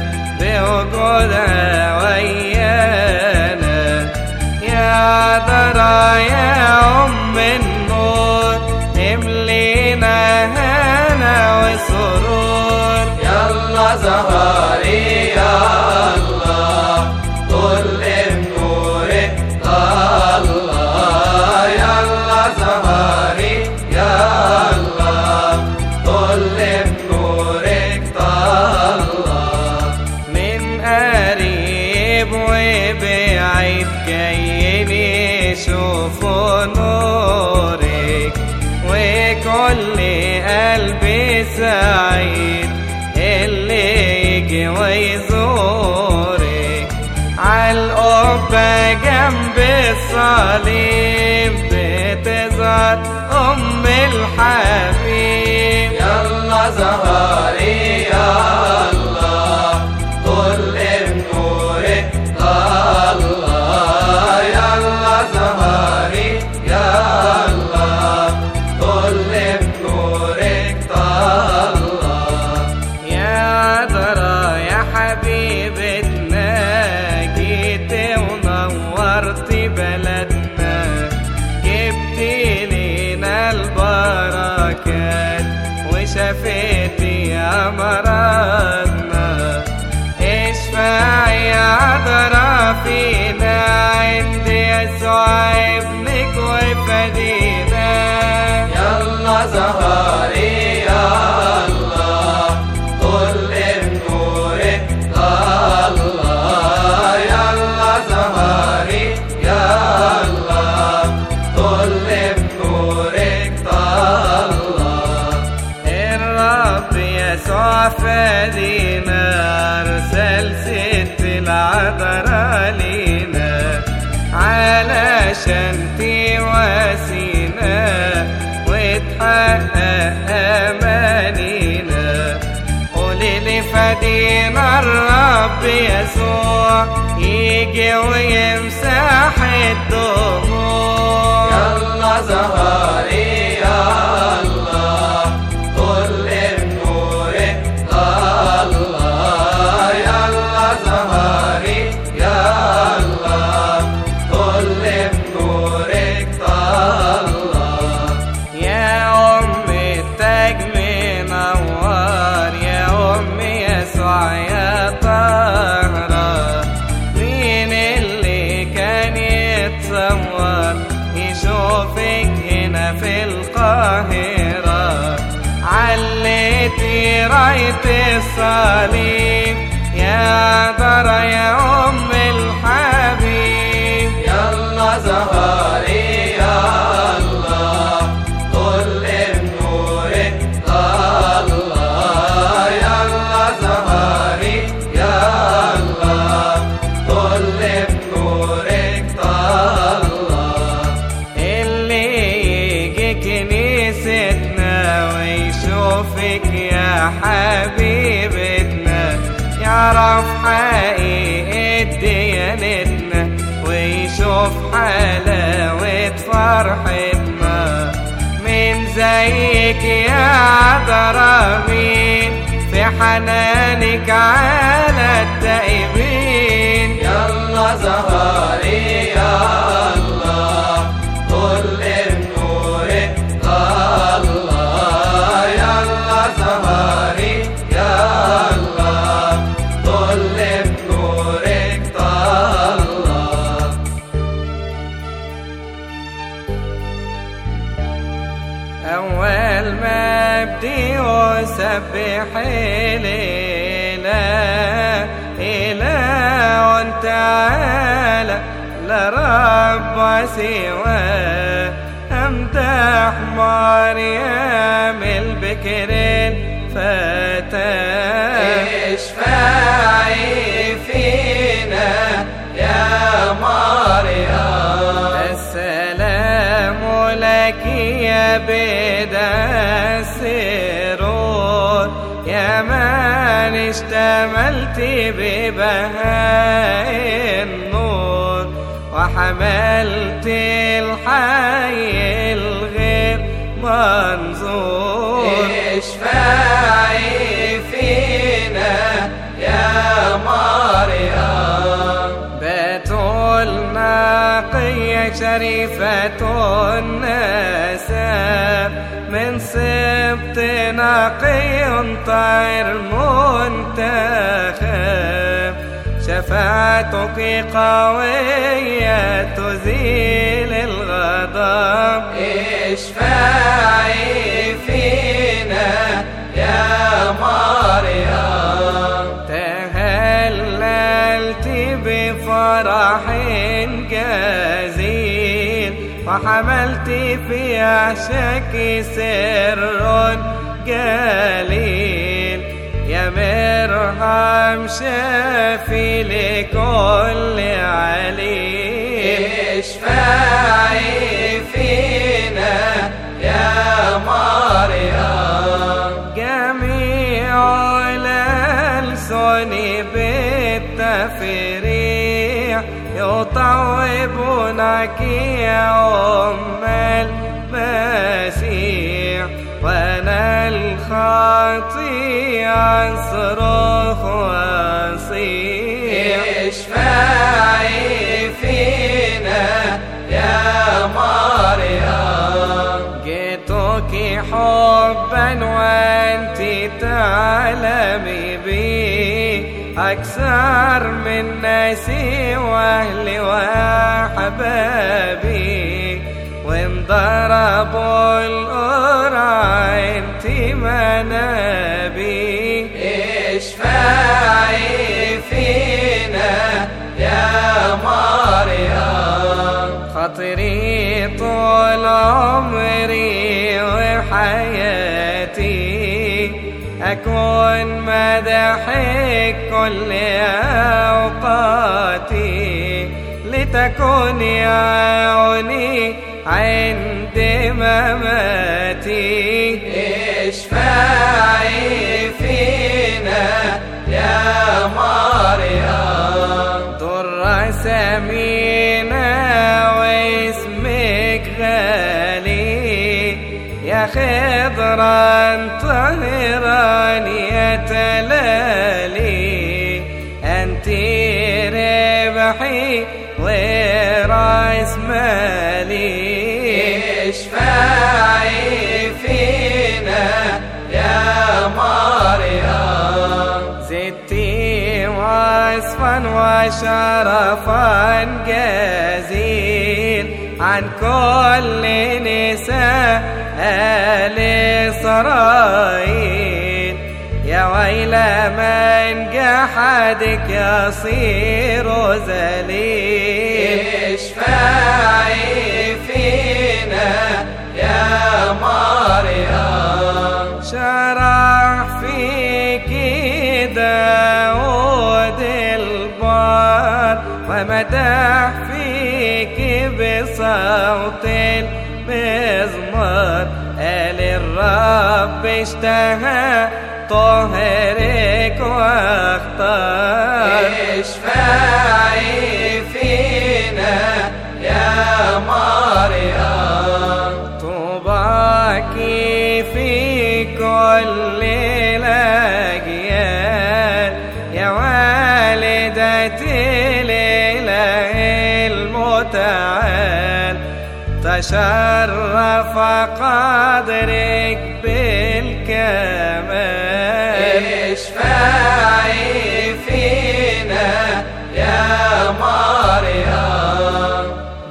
بوجودها ويانا يا عذراء يا أم النور املينا هنا وسرور يلا زهري يا الله كل بنورك الله يلا زهري يا الله كل بنورك الله من قريب وبعيد جايين يشوفوا نورك وكل قلبي سعيد اللي يجي ويزورك عالقبة جنب الصليب بتظهر أم الحبيب يلا زهري يا الله كل بنورك الله يلا زهري يا الله كل بنورك الله يا عذراء يا حبيبتنا جيت ونورت بلدنا جبت لينا البركات وشفيتي أمراضنا اشفعي يا عذراء فينا عند يسوع ابنك وفدينا يلا زهري يا الله كل بنورك الله يلا زهري يا الله كل بنورك الله الرب يسوع فدينا أرسل ست العذراء لينا علشان تواسينا وتحقق أمانينا قولي لي ينادينا الرب يسوع يجي ويمسح الدموع يلا زهري يا الله كل بنورك الله يلا زهري يا الله كل بنورك الله يا أم التاج منور يا أم يسوع يا طهرة مين اللي كان يتصور يشوفك هنا في القاهرة عليتي راية الصليب يا درى يا أم الحبيب يلا زهري يا الله كل بنورك الله يلا زهري يا الله كل بنورك الله اللي يجي كنيستنا ويشوفك يا حبيبتنا يعرف حقيقة ديانتنا ويشوف حلاوة فرحتنا من زيك يا عذرا مين في حنانك على التائبين يلا زهري يا الله كل بنورك الله يلا زهري يا الله كل بنورك الله أول ما أبدي وسبح إله إله تعالى لرب سواه أمدح مريم البكر الفتاة اشفعي فينا يا مريم السلام لك يا بدا السرور يا من اشتملت ببهاء النور وحملت الحي الغير منظور اشفعي فينا يا مريم بتول نقية شريفة النسب من سبط نقي طير منتخب شفاعتك قوية تزيل الغضب اشفعي فينا يا مريم تهللت بفرح جزيل وحملت في عشاك سر جليل يا مرحم شافي لكل عليل اشفعي فينا يا مريم جميع الألسن بالتفريح يطوبونك يا أم المسيح وانا الخطيئة اصرخ واصيح اشفعي فينا يا مريم جئتك حبا وانت تعلمي بي اكثر من ناسي واهلي واحبابي وان ضربوا القرع انت منابي اشفعي فينا يا مريم خاطري طول عمري وحياتي أكون مدحك كل أوقاتي لتكوني عوني عند مماتي اشفعي فينا خضرا طهرا يا تلالي أنت ربحي وراس مالي اشفعي فينا يا مريم زدتي وصفا وشرفا جزيل عن كل نساء آل إسرائيل يا ويل من جحدك يصير ذليل اشفعي فينا يا مريم شرح فيك داود البار ومدح فيك بصوت المزمار قال الرب اشتهى طهرك واختار اشفعي فينا يا مريم طوباك في كل الأجيال يا والدتي الإله المتعال تشرف قدرك بالكمال اشفعي فينا يا مريم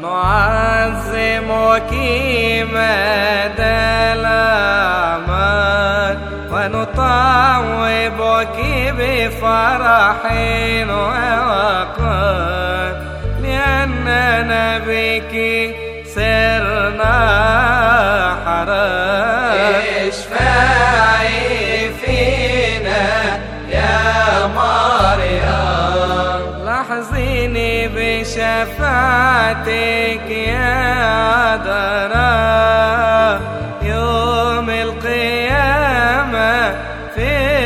نعظمك مدى الأعمار ونطوبك بفرح ووقار لأننا بك سرنا حرار اشفعي فينا يا مريم لحظيني بشفاعتك يا عذراء يوم القيامة في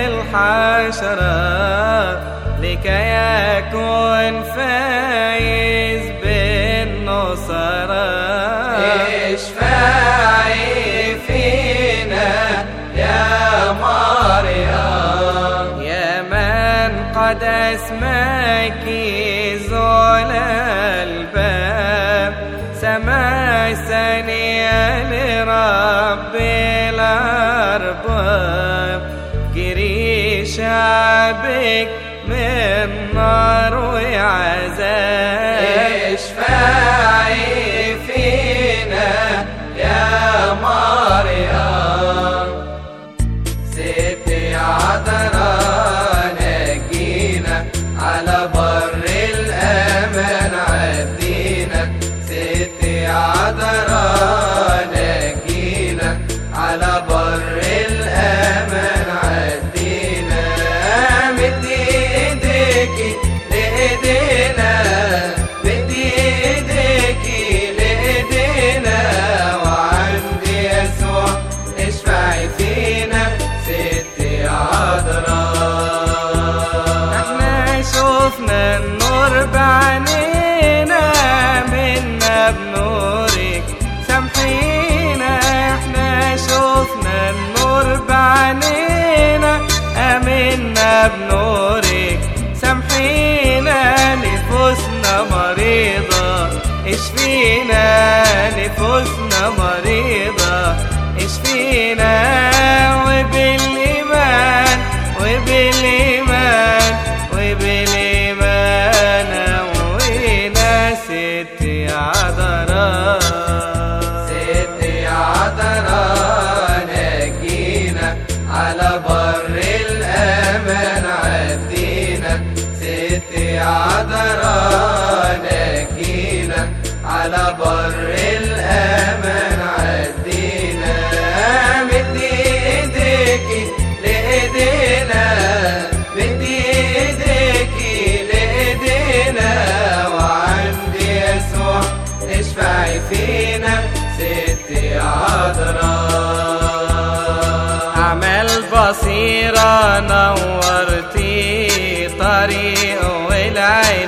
الحشرة لكي يكون فايز بالنصرة اشفعي فينا يا مريم يا من قد اسماك زول الباب سما ثانية لرب الأرباب جري شعبك من نار وعذاب اشفعي فينا يا مريم ستي عذراء نجينا على بر الأمان عدينا ستي عذراء نجينا على بر الأمان عدينا مدي ايديكي لإيدينا مدي ايديكي لإيدينا وعندي يسوع اشفعي فينا ستي عذراء احنا شفنا النور بعينينا منا بنورك سامحينا احنا شفنا النور بعينينا امنا بنورك سامحينا نفوسنا مريضة اشفينا نفوسنا مريضة اشفينا وبالإيمان وبالإيمان وبالإيمان وينا ستي عذراء ستي عذراء نجينا على بر الأمان عدينا ستي عذراء نجينا على بر الأمان عدينا مدي ايديكي لإيدينا مدي ايديكي لإيدينا وعندي يسوع اشفعي فينا ستي عذراء أعمال بصيرة نورتي طريق والعين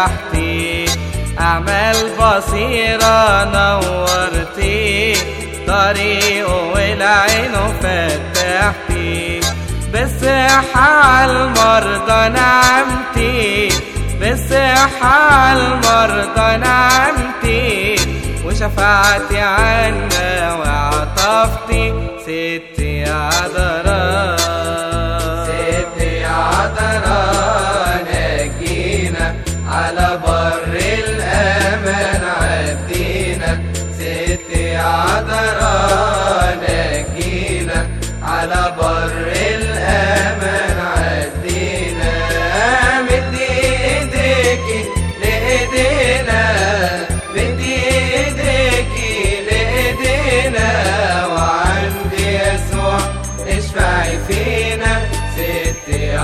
فتحتي أعمال بصيرة نورتي طريقه والعين فتحتي بالصحة المرضى نعمتي بالصحة المرضى نعمتي وشفعتي عنا وعطفتي ستي عذراء ستي عذراء نجينا على بر الأمان عدينا ستي عذراء نجينا على بر الأمان عدينا مدي ايديكي لإيدينا مدي ايديكي لإيدينا وعندي يسوع اشفعي فينا ستي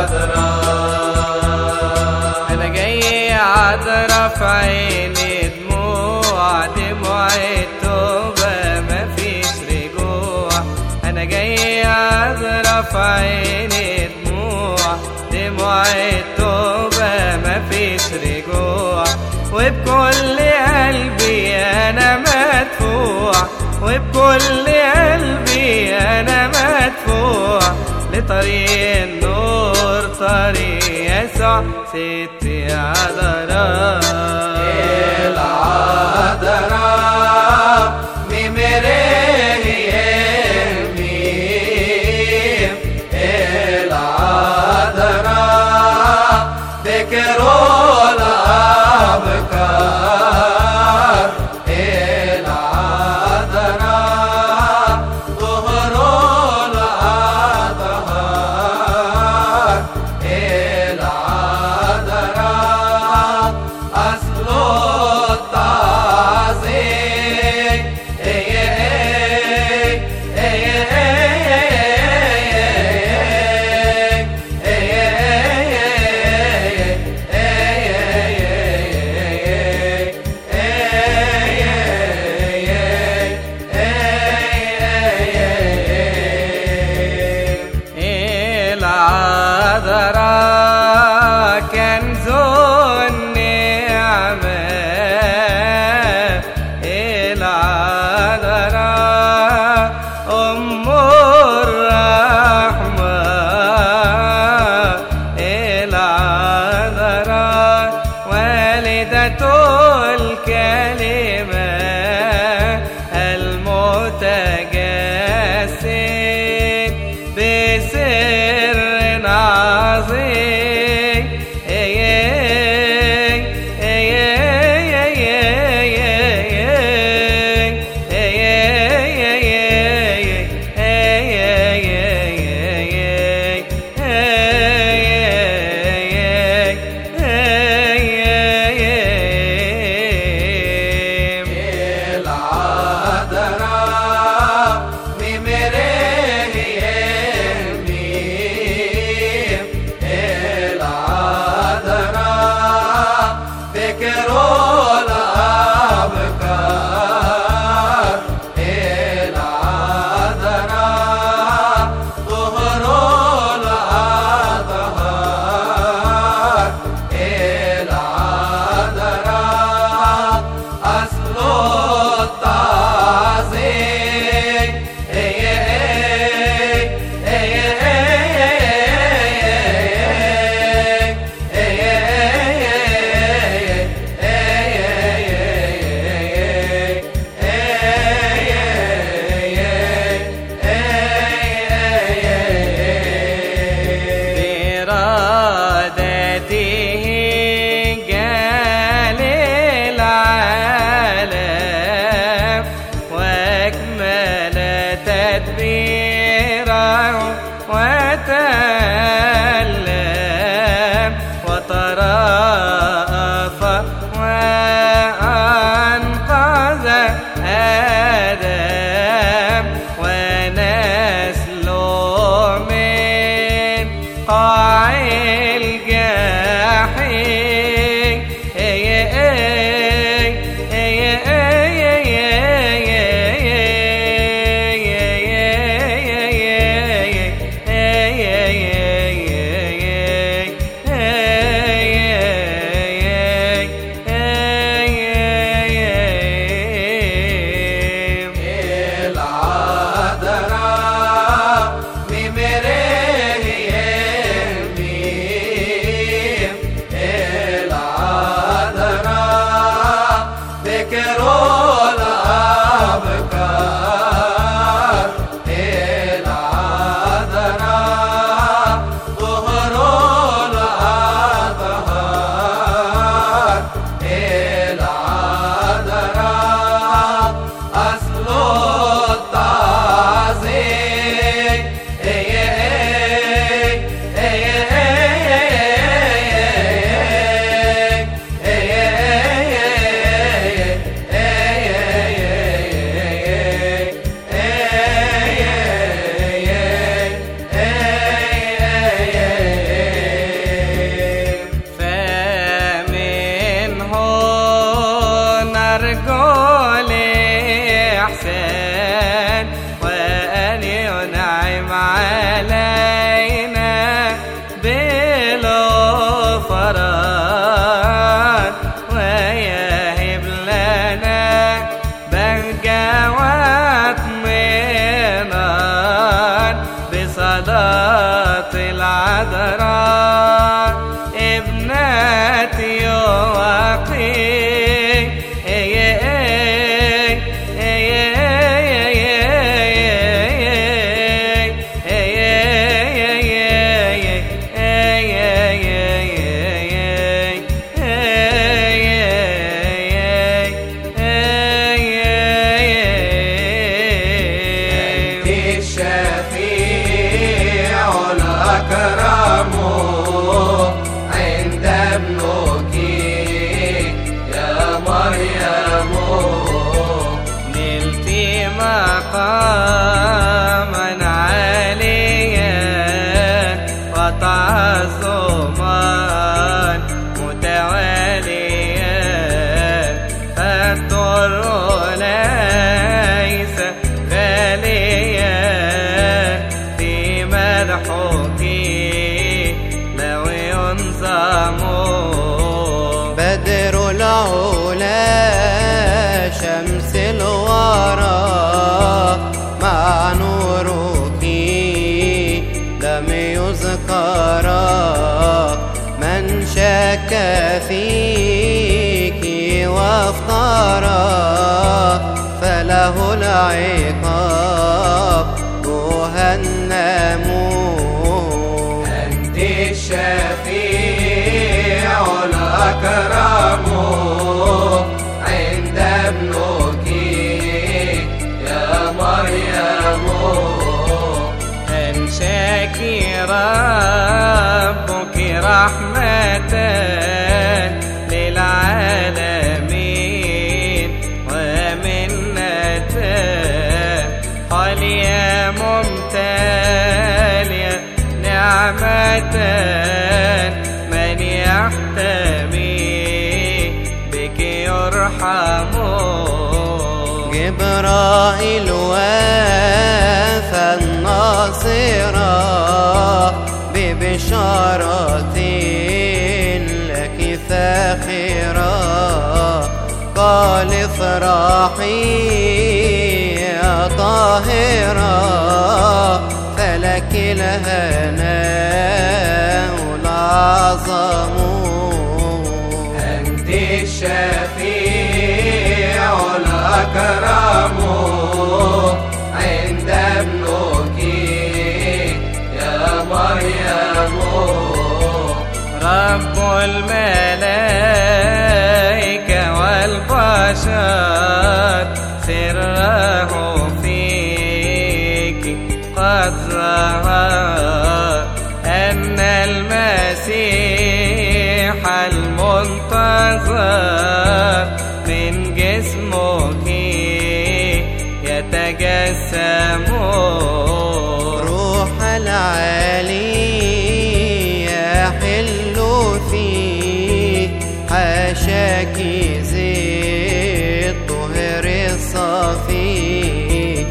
عذراء انا جاي عذرا في عيني دموع دموع التوبة مفيش رجوع انا جاي عذرا في عيني دموع دموع التوبة مفيش رجوع وبكل قلبي انا مدفوع وبكل قلبي انا مدفوع لطريق النور طريق يسوع ستي عذراء العذراء ممريه ميم العذراء ذكروا الأبكار العذراء ظهروا الأطهار العذراء أصل التعظيم العذراء كنز النعمة العذراء أم الرحمة العذراء والدة الكلمة المتجسد بسر عظيم العذراء ممريه ميم العذراء ذكروا الأبكار العذراء ظهروا الأطهار العذراء أصل التعظيم بإرادته جال العالم وأكمل تدبيره وتألم وترأف وأنقذ آدم ونسله من قاع الجحيم علينا بالغفران ويهب لنا بهجة واطمئنان بصلاة العذراء ابنة يواقي أنت الشفيع الأكرم عند ابنك يا مريم نلت مقاما عاليا وتعظما متواليا فالضر ليس غاليا في مدحك لو ينظم بدر العلا شمس الورى مع نورك لم يذكرا من شك فيك وافترى فله العقاب جهنم أنت الشفيع الأكرم عند ابنك يا مريم أنشاك ربك رحمة للعالمين ومنة قال يا ممتلئ نعمة من يحتمي بك يرحم جبرائيل وافى الناصرة ببشارة لك فاخرة قال افرحي يا طاهرة فلك الهناء العظم أنت الشفيع الأكرم عند ابنك يا مريم رب الملائكة والبشر سره فيك قد ظهر أن المسيح المنتظر من جسمك يتجسم روح العالي يحل فيك حاشاك زي الطهر الصفي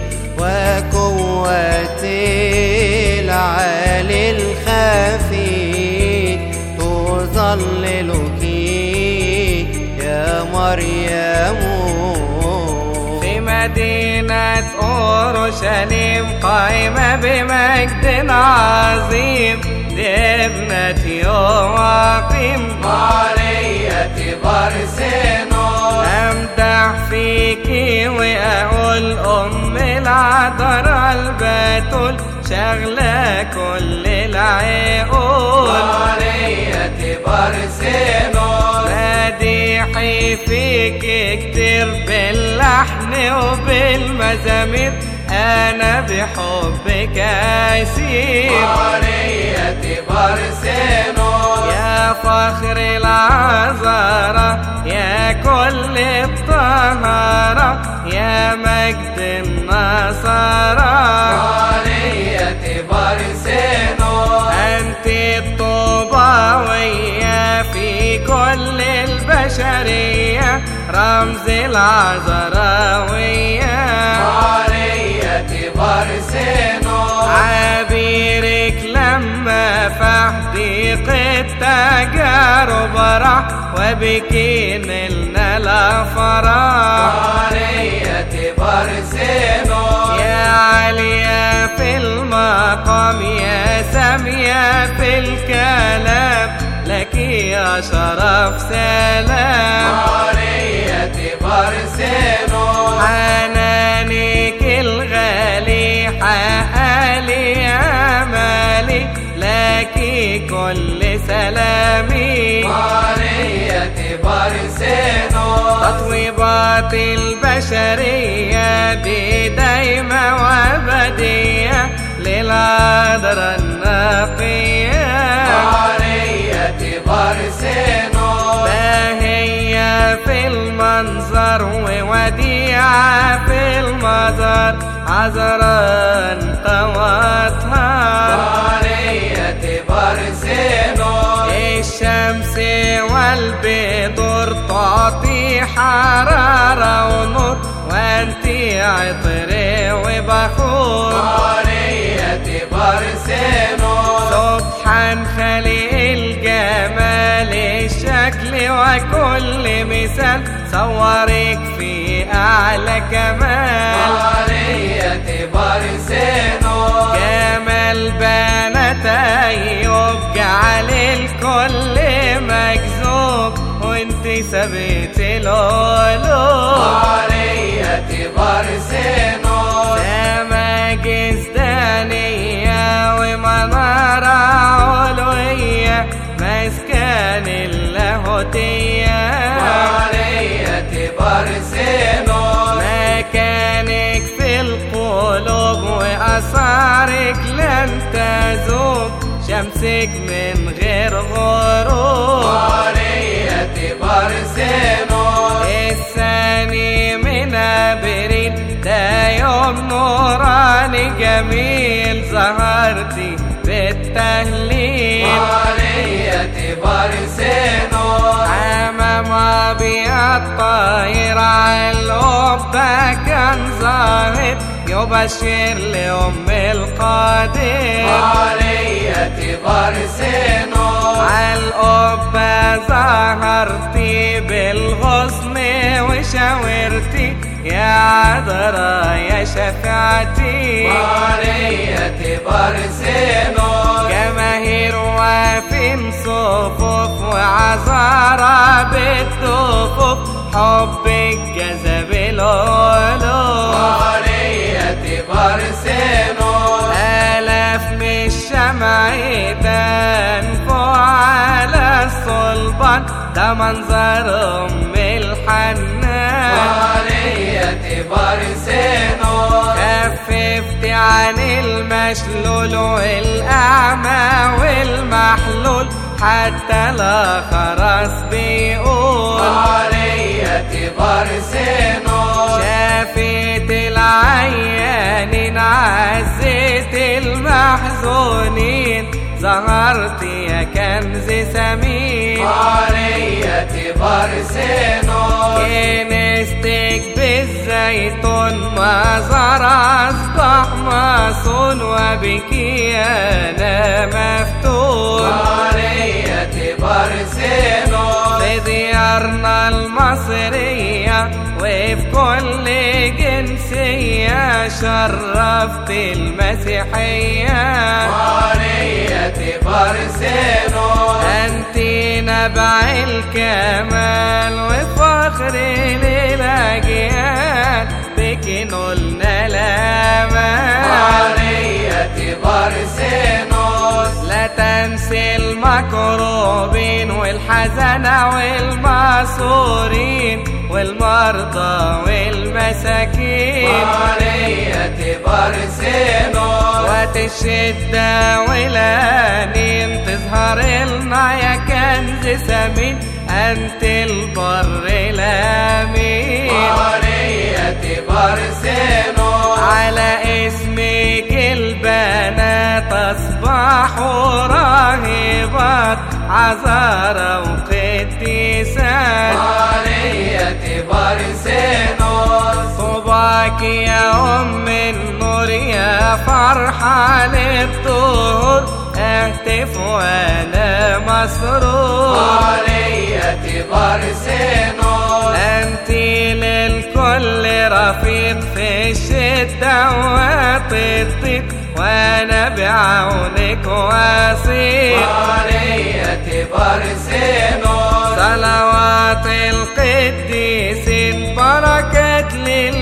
وقوة العالي الخفي تظللك يا مريم في مدينة أورشليم قائمة بمجد عظيم دي ابنة يواقيم مارية برسنو أمدح فيكي وأقول أم العذراء البتول شغلة كل العقول مارية برسنو مديحي فيك كتير باللحن وبالمزامير أنا بحبك أسير مارية برسنو يا فخر العذراء يا كل الطهارة يا مجد النصارى مارية برسنو أنت الطوباوية في كل البشرية رمز العذراوية مارية برسنو عابي فرح وبك نلنا الأفراح مارية برسينو يا عالية في المقام يا سامية في الكلام لك يا شرف سلام مارية برسينو حنانك الغالي حقالي امالي لك كل سلامي مارية برسينو تطويبات البشرية دي دايمة وأبدية للعذراء النقية مارية برسينو باهية في المنظر ووديعة في المظهر عذراء انطوتها مارية برسينو الشمس والبدر تعطي حرارة ونور وانتي عطر وبخور مارية برسينو سبحان خالق الجمال الشكل وكل مثال صورك في أعلى كمال مارية برسينو جمال بنات أيوب جعل الكل مجذوب وانت سبت القلوب مارية برسينو سما جزدانية ومنارة علوية مسكن اللاهوتية مارية برسينو مكانك في القلوب وأثارك لن تذوب شمسك من غير غروب مارية برسينو الثاني من ابريل ده يوم نوراني جميل ظهرتي بالتهليل مارية برسينو امام ابيض طاير على القبه كان ظاهر يبشر لام القادر مارية برسينو على القبه ظهرتي بالغصن وشاورتي يا عذرا يا شفاعتي مارية برسينو جماهير واقفين صفوف وعذارى بالدفوف حبك جذب القلوب مارية برسينو آلاف من الشمع تنفع على الصلبان ده منظر أم الحنان مارية برسينو خففت عن المشلول والأعمى والمحلول حتى لا خرس بيقول مارية برسينو شافت العيانين عزت المحزونين ظهرت يا كنز ثمين مارية برسينو كنستك بالزيتون مزار أصبح مصون وبك أنا مفتون مارية برسينو في ديارنا المصرية وفي كل جنسية شرفت المسيحية مارية برسينو أنت نبع الكمال وفخر للأجيال بك نلنا الأمان مارية برسينو لا تنسي المكروبين والحزن والماسورين والمرضى والمساكين مارية برسينو وقت الشدة والأنين تظهر لنا يا كنز ثمين أنت البر الأمين مارية برسينو على اسمك البنات أصبحوا راهبات عذارى وقديسات مارية برسينو طوباك يا أم النور يا فرحة للطهور اهتف وانا مسرور مارية برسينوس انت للكل رفيق في الشدة وطيب وانا بعونك وصير مارية برسينوس صلوات القديسين بركة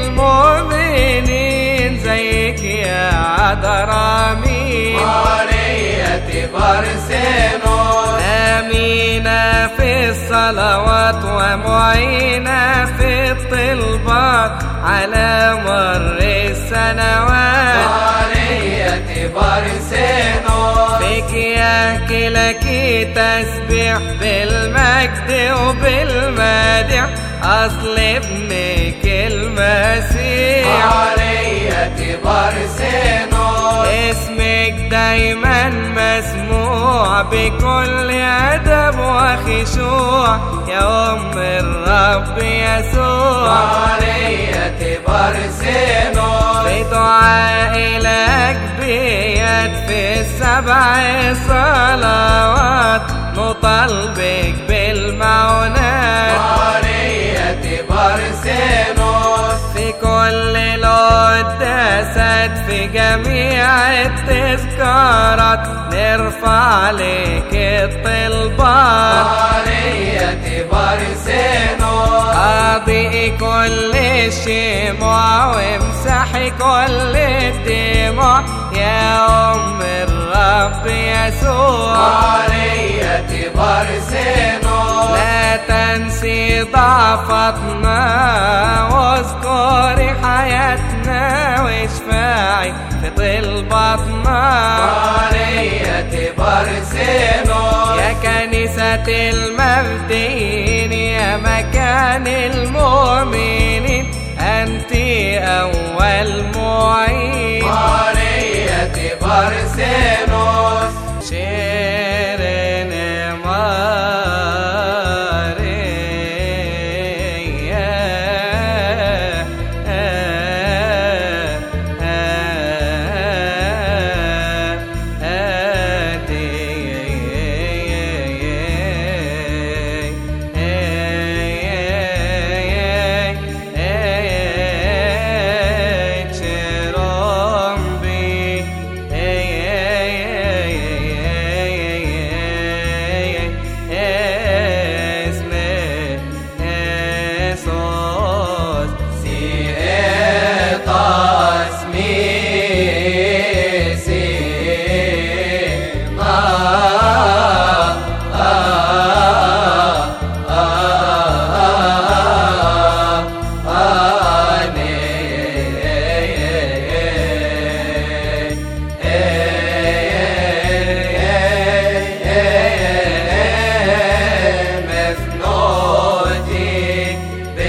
للمؤمنين زيك يا عذرامين مارية برسينوس آمينة في الصلوات ومعينة في الطلبات على مر السنوات مارية برسينوس فيك يحكي لك تسبيح بالمجد وبالمدح أصل ابنك المسيح مارية برسينوس اسمك دايما مسموع بكل أدب وخشوع يا أم الرب يسوع مارية برسينوس بدعاء لك بيد في السبع صلوات نطلبك بالمعونات مارية برسينوس في كل القداسات في جميع التذكارات نرفع لك الطلبات مارية برسينوس أضيء كل الشموع وامسحي كل الدموع يا أم الرب يسوع مارية برسينوس لا تنسي ضعفتنا واذكري حياتنا واشفعي في طلباتنا مارية برسينوس يا كنيسة المبدئين يا مكان المؤمنين أنت أول معين مارية برسينوس شيرين سيئتاس مفنوتي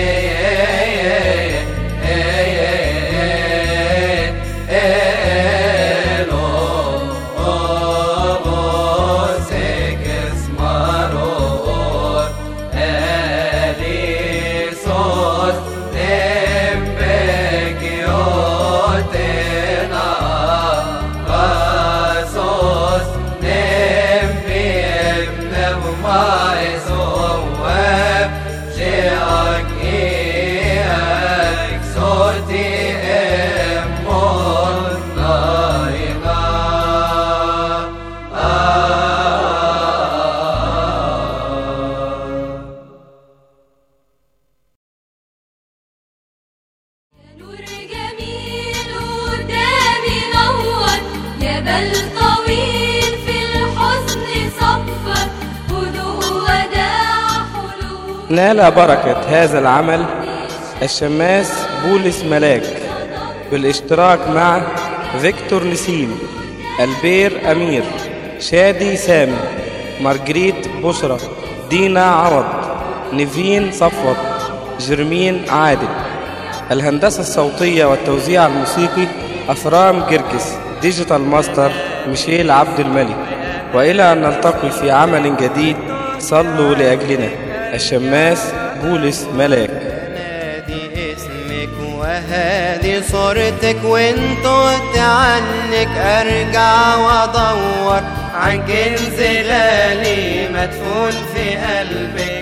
نور جميل قدامي نور جبل طويل في الحزن صفر هدوء وداع حلول نال بركة هذا العمل الشماس بولس ملاك بالاشتراك مع فيكتور نسيم البير أمير شادي سامي مارجريت بشرى دينا عوض نيفين صفوت جرمين عادل الهندسة الصوتية والتوزيع الموسيقي أفرام جرجس ديجيتال ماستر ميشيل عبد الملك وإلى أن نلتقي في عمل جديد صلوا لأجلنا الشماس بولس ملاك نادي اسمك وهادي صورتك وان تهت عنك ارجع وادور عن كنز غالي مدفون في قلبي